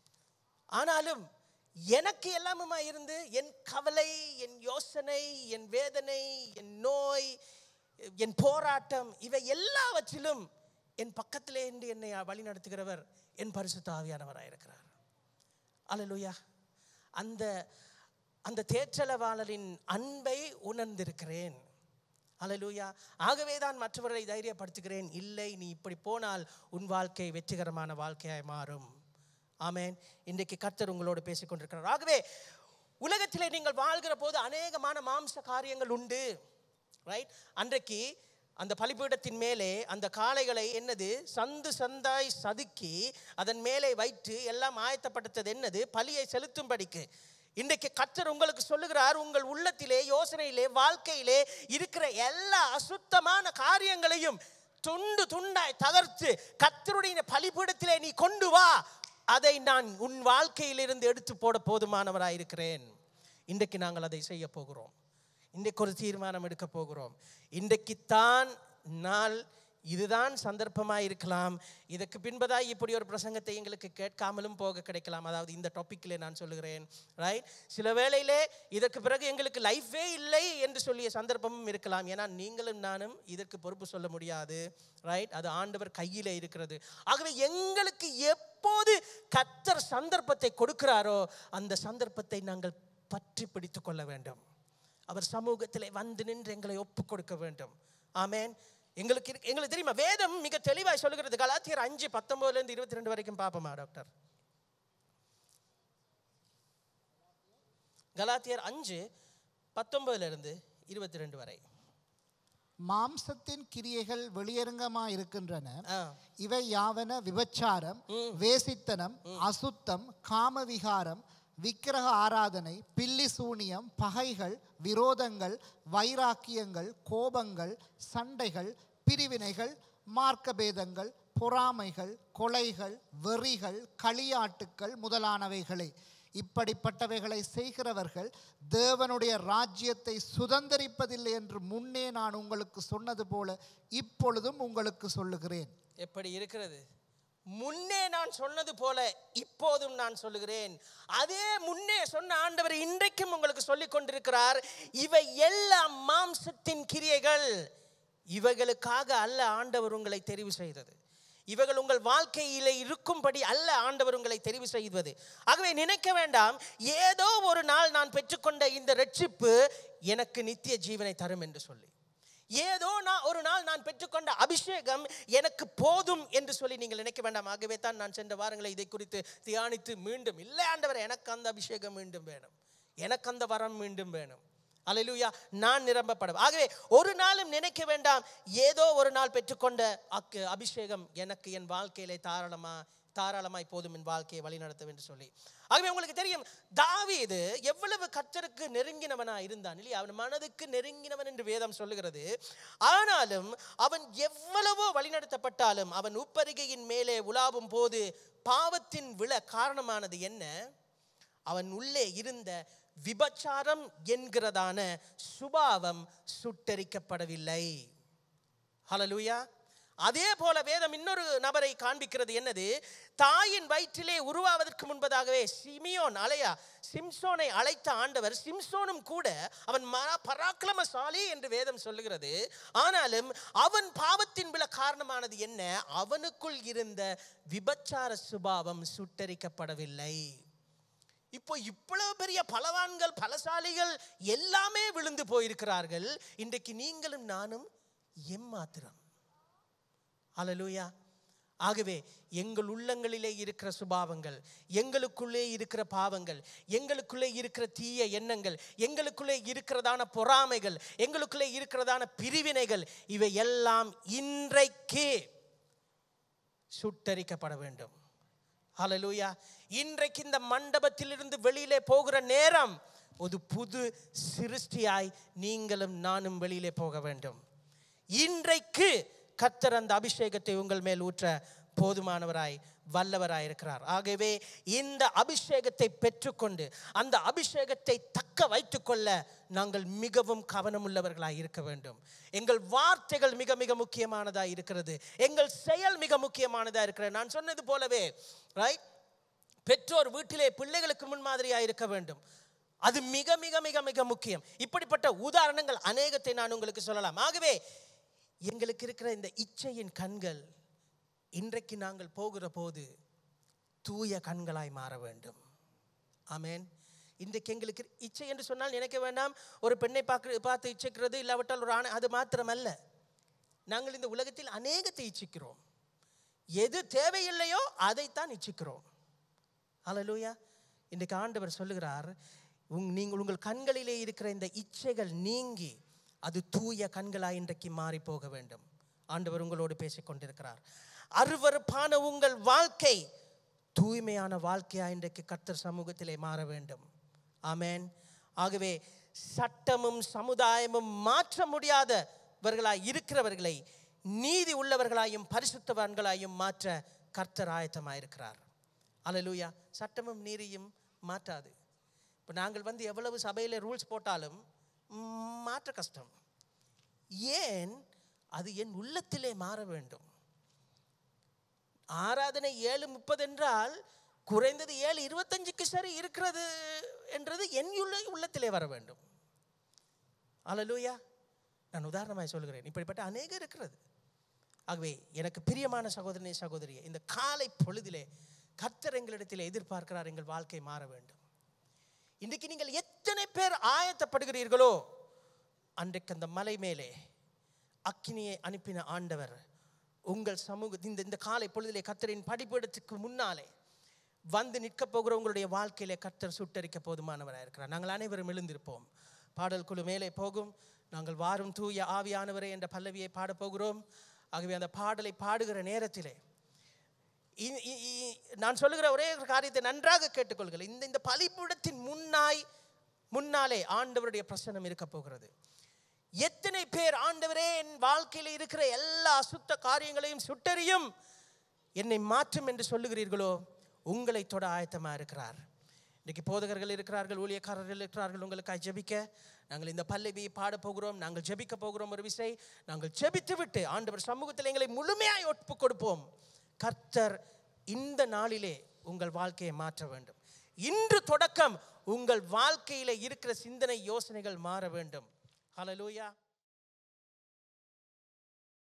ஆனாலும் எனக்கு எல்லாமுமா இருந்து என் கவலை என் யோசனை என் வேதனை என் நோய் என் போராட்டம் இவை எல்லாவற்றிலும் என் பக்கத்திலே இருந்து என்னை வழி நடத்துகிறவர் என் பரிசுத்த ஆவியானவராக இருக்கிறார் அல்லேலூயா அந்த அந்த தேற்றலவாளரின் அன்பை உணர்ந்திருக்கிறேன் அல்லேலூயா ஆகவே தான் மற்றவர்களை தைரியப்படுத்துகிறேன் இல்லை நீ இப்படி போனால் உன் வாழ்க்கை வெற்றிகரமான வாழ்க்கையாய் மாறும் ஆமென் இன்றைக்கு கர்த்தர் உங்களோடு பேசிக் கொண்டிருக்கிறார் ஆகவே உலகத்திலே நீங்கள் வாழ்கிற போது அநேகமான மாம்ச காரியங்கள் உண்டு ரைட் அன்றைக்கு அந்த பலிபீடத்தின் மேலே அந்த காளைகளை என்னது சந்து சந்தாய் சதுக்கி அதன் மேலே வைத்து எல்லாம் ஆயத்தப்படுத்தது என்னது பலியை செலுத்தும்படிக்கு இன்றைக்கு கர்த்தர் உங்களுக்கு சொல்லுகிறார் உங்கள் உள்ளத்திலே யோசனையிலே வாழ்க்கையிலே இருக்கிற எல்லா அசுத்தமான காரியங்களையும் துண்டு துண்டாய் தகர்த்து கர்த்தருடைய பலிபீடத்திலே நீ கொண்டு வா அதை நான் உன் வாழ்க்கையிலிருந்து எடுத்து போட போதுமானவராய் இருக்கிறேன் இன்றைக்கு நாங்கள் அதை செய்ய போகிறோம் இன்றைக்கு ஒரு தீர்மானம் எடுக்க போகிறோம் இன்றைக்குத்தான் நாள் இதுதான் சந்தர்ப்பமாக இருக்கலாம் இதற்கு பின்பதாய் இப்படி ஒரு பிரசங்கத்தை எங்களுக்கு கேட்காமலும் போக கிடைக்கலாம் அதாவது இந்த டாப்பிக்கில் நான் சொல்லுகிறேன் ரைட் சில வேளையிலே இதற்கு பிறகு எங்களுக்கு லைஃபே இல்லை என்று சொல்லிய சந்தர்ப்பமும் இருக்கலாம் ஏன்னா நீங்களும் நானும் இதற்கு பொறுப்பு சொல்ல முடியாது ரைட் அது ஆண்டவர் கையில் இருக்கிறது ஆகவே எங்களுக்கு எப்போது கத்தர் சந்தர்ப்பத்தை கொடுக்கிறாரோ அந்த சந்தர்ப்பத்தை நாங்கள் பற்றி பிடித்து கொள்ள வேண்டும் அவர் சமூகத்திலே வந்து நின்று எங்களை ஒப்பு கொடுக்க வேண்டும் ஆமென் எங்களுக்கு இருக்கு- எங்களுக்கு தெரியுமா வேதம் மிக தெளிவாய் சொல்லுகிறது கலாத்தியர் அஞ்சு பத்தொன்பதுல இருந்து இருபத்தி ரெண்டு வரைக்கும் பார்ப்போமா டாக்டர் கலாத்தியர் அஞ்சு பத்தொன்பதுல இருந்து இருபத்தி ரெண்டு வரை மாம்சத்தின் கிரியைகள் வெளியரங்கமாக இருக்கின்றன ஆ இவை யாவன விபச்சாரம் வேசித்தனம் அசுத்தம் காமவிகாரம் விக்கிரக ஆராதனை பில்லி சூனியம் பகைகள் விரோதங்கள் வைராக்கியங்கள் கோபங்கள் சண்டைகள் பிரிவினைகள் மார்க்கபேதங்கள் பொறாமைகள் கொலைகள் வெறிகள் களியாட்டுக்கள் முதலானவைகளே இப்படிப்பட்டவைகளை செய்கிறவர்கள் தேவனுடைய ராஜ்யத்தை சுதந்தரிப்பதில்லை என்று முன்னே நான் உங்களுக்கு சொன்னது போல இப்பொழுதும் உங்களுக்கு சொல்லுகிறேன் எப்படி இருக்கிறது முன்னே நான் சொன்னது போல இப்போதும் நான் சொல்லுகிறேன் அதே முன்னே சொன்ன ஆண்டவர் இன்றைக்கும் உங்களுக்கு சொல்லிக் கொண்டிருக்கிறார் இவை எல்லாம் மாம்சத்தின் கிரியைகள் இவைகளுக்காக அல்ல ஆண்டவர் உங்களை தெரிவு செய்தது இவைகள் உங்கள் வாழ்க்கையிலே இருக்கும்படி அல்ல ஆண்டவர் உங்களை தெரிவு செய்வது ஆகவே நினைக்க வேண்டாம் ஏதோ ஒரு நாள் நான் பெற்றுக்கொண்ட இந்த ரட்சிப்பு எனக்கு நித்திய ஜீவனை தரும் என்று சொல்லி ஏதோ நான் ஒரு நாள் நான் பெற்றுக்கொண்ட அபிஷேகம் எனக்கு போதும் என்று சொல்லி நீங்கள் நினைக்க வேண்டாம் ஆகவே தான் நான் சென்ற வாரங்களை இதை குறித்து தியானித்து மீண்டும் இல்லை ஆண்டவர் எனக்கு அந்த அபிஷேகம் மீண்டும் வேணும் எனக்கு அந்த வரம் மீண்டும் வேணும் அல்லேலூயா நான் நிரம்பப்படும் ஆகவே ஒரு நாளும் நினைக்க வேண்டாம் ஏதோ ஒரு நாள் பெற்றுக்கொண்ட அக்கு அபிஷேகம் எனக்கு என் வாழ்க்கையிலே தாராளமா தாராளமாய் போதும் என் வாழ்க்கையை வழிநடத்தும் என்று சொல்லி ஆகவே உங்களுக்கு தெரியும் தாவீது எவ்வளவு கர்த்தருக்கு நெருங்கினவனா இருந்தான் இல்லையா அவன் மனதுக்கு நெருங்கினவன் என்று வேதம் சொல்லுகிறது ஆனாலும் அவன் எவ்வளவோ வழிநடத்தப்பட்டாலும் அவன் உப்பரிகையின் மேலே உலாவும் போது பாவத்தின் விழ காரணமானது என்ன அவன் உள்ளே இருந்த விபச்சாரம் என்கிறதான சுபாவம் சுட்டரிக்கப்படவில்லை ஹalleluya அதே போல வேதம் இன்னொரு நபரை காண்பிக்கிறது என்னது தாயின் வயிற்றிலே உருவாவதற்கு முன்பதாகவே சிமியோன் அலையா சிம்சோனை அழைத்த ஆண்டவர் சிம்சோனும் கூட அவன் மரா பராக்கிரமசாலி என்று வேதம் சொல்லுகிறது ஆனாலும் அவன் பாவத்தின் விழ காரணமானது என்ன அவனுக்குள் இருந்த விபச்சார சுபாவம் சுட்டரிக்கப்படவில்லை இப்போ இவ்வளவு பெரிய பலவான்கள் பலசாலிகள் எல்லாமே விழுந்து போயிருக்கிறார்கள் இன்றைக்கு நீங்களும் நானும் எம்மாத்திரம் அல்லேலூயா ஆகவே எங்கள் உள்ளங்களிலே இருக்கிற சுபாவங்கள் எங்களுக்குள்ளே இருக்கிற பாவங்கள் எங்களுக்குள்ளே இருக்கிற தீய எண்ணங்கள் எங்களுக்குள்ளே இருக்கிறதான பொறாமைகள் எங்களுக்குள்ளே இருக்கிறதான பிரிவினைகள் இவை எல்லாம் இன்றைக்கு சுட்டரிக்கப்பட வேண்டும் ஹalleluya இன்றைக்கு இந்த மண்டபத்திலிருந்து வெளியிலே போகிற நேரம் ஒரு புது சிருஷ்டியாய் நீங்களும் நானும் வெளியிலே போக வேண்டும் இன்றைக்கு கர்த்தர் அந்த அபிஷேகத்தை உங்கள் மேல் ஊற்ற போதுமானவராய் வல்லவராய் இருக்கிறார் ஆகவே இந்த அபிஷேகத்தை பெற்றுக்கொண்டு அந்த அபிஷேகத்தை தக்க வைத்துக்கொள்ள நாங்கள் மிகவும் கவனமுள்ளவர்களாய் இருக்க வேண்டும் எங்கள் வார்த்தைகள் மிக மிக முக்கியமானதாக இருக்கிறது எங்கள் செயல் மிக முக்கியமானதாக இருக்கிறது நான் சொன்னது போலவே ரைட் பெற்றோர் வீட்டிலே பிள்ளைகளுக்கு முன்மாதிரியாக இருக்க வேண்டும் அது மிக மிக மிக மிக முக்கியம் இப்படிப்பட்ட உதாரணங்கள் அநேகத்தை நான் உங்களுக்கு சொல்லலாம் ஆகவே எங்களுக்கு இருக்கிற இந்த இச்சையின் கண்கள் இன்றைக்கு நாங்கள் போகிற போது தூய கண்களாய் மாற வேண்டும் ஆமென் இன்றைக்கு எங்களுக்கு இச்சை என்று சொன்னால் நினைக்க வேண்டாம் ஒரு பெண்ணை பார்க்க பார்த்து இச்சிக்கிறது இல்லாவிட்டால் ஒரு ஆணை அது மாத்திரமல்ல நாங்கள் இந்த உலகத்தில் அநேகத்தை இச்சிக்கிறோம் எது தேவையில்லையோ அதைத்தான் இச்சிக்கிறோம் ஹalleluya இன்றைக்கு ஆண்டவர் சொல்லுகிறார் உங் நீங்கள் உங்கள் கண்களிலே இருக்கிற இந்த இச்சைகள் நீங்கி அது தூய கண்களாய் இன்றைக்கு மாறி போக வேண்டும் ஆண்டவர் உங்களோடு பேசிக் கொண்டிருக்கிறார் அருவருப்பான உங்கள் வாழ்க்கை தூய்மையான வாழ்க்கையா இன்றைக்கு கர்த்தர் சமூகத்திலே மாற வேண்டும் ஆமென் ஆகவே சட்டமும் சமுதாயமும் மாற்ற முடியாதவர்களாய் இருக்கிறவர்களை நீதி உள்ளவர்களாயும் பரிசுத்தவான்களாயும் மாற்ற கர்த்தர் ஆயத்தமாயிருக்கிறார் அல்லேலூயா சட்டமும் நீதியும் மாற்றாது இப்போ நாங்கள் வந்து எவ்வளவு சபையில் ரூல்ஸ் போட்டாலும் ம், மாற்ற கஷ்டம் ஏன் அது என் உள்ளத்திலே மாற வேண்டும் ஆராதனை ஏழு முப்பது என்றால் குறைந்தது ஏழு இருபத்தஞ்சுக்கு சரி இருக்கிறது என்றது என் உள்ள உள்ளத்திலே வர வேண்டும் அல்லேலூயா நான் உதாரணமாய் சொல்கிறேன் இப்படிப்பட்ட அநேகம் இருக்கிறது ஆகவே எனக்கு பிரியமான சகோதரனே சகோதரியே இந்த காலை பொழுதிலே கர்த்தர் எங்களிடத்தில் எதிர்பார்க்கிறார் எங்கள் வாழ்க்கை மாற வேண்டும் இன்றைக்கு நீங்கள் எத்தனை பேர் ஆயத்தப்படுகிறீர்களோ அன்றைக்கு அந்த மலை மேலே அக்கினியை அனுப்பின ஆண்டவர் உங்கள் சமூக இந்த இந்த காலை பொழுதிலே கர்த்தரின் படிப்பிடத்துக்கு முன்னாலே வந்து நிற்க போகிற உங்களுடைய வாழ்க்கையிலே கர்த்தர் சுட்டரிக்க போதுமானவராக இருக்கிறார் நாங்கள் அனைவரும் எழுந்திருப்போம் பாடல் குழு மேலே போகும் நாங்கள் வாரும் தூய ஆவியானவரே என்ற பல்லவியை பாடப் போகிறோம் ஆகவே அந்த பாடலை பாடுகிற நேரத்திலே இ- இ- இ- நான் சொல்லுகிற ஒரே ஒரு காரியத்தை நன்றாக கேட்டுக்கொள்கிறேன் இந்த இந்த பலிபீடத்தின் முன்னாய் முன்னாலே ஆண்டவருடைய பிரசனம் இருக்க போகிறது எத்தனை பேர் ஆண்டவரே என் வாழ்க்கையில் இருக்கிற எல்லா அசுத்த காரியங்களையும் சுட்டறியும் என்னை மாற்றும் என்று சொல்லுகிறீர்களோ உங்களை தொட ஆயத்தமா இருக்கிறார் இன்னைக்கு போதகர்கள் இருக்கிறார்கள் ஊழியக்காரர்கள் இருக்கிறார்கள் உங்களுக்காக ஜெபிக்க நாங்கள் இந்த பல்லவியை பாட போகிறோம் நாங்கள் ஜெபிக்க போகிறோம் ஒரு விசை நாங்கள் ஜெபித்து விட்டு ஆண்டவர் சமூகத்தில் எங்களை முழுமையாய் ஒப்பு கொடுப்போம் கர்த்தர் இந்த நாளிலே உங்கள் வாழ்க்கையை மாற்ற வேண்டும் இன்று தொடக்கம் உங்கள் வாழ்க்கையில இருக்கிற சிந்தனை யோசனைகள் மாற வேண்டும் ஹalleluya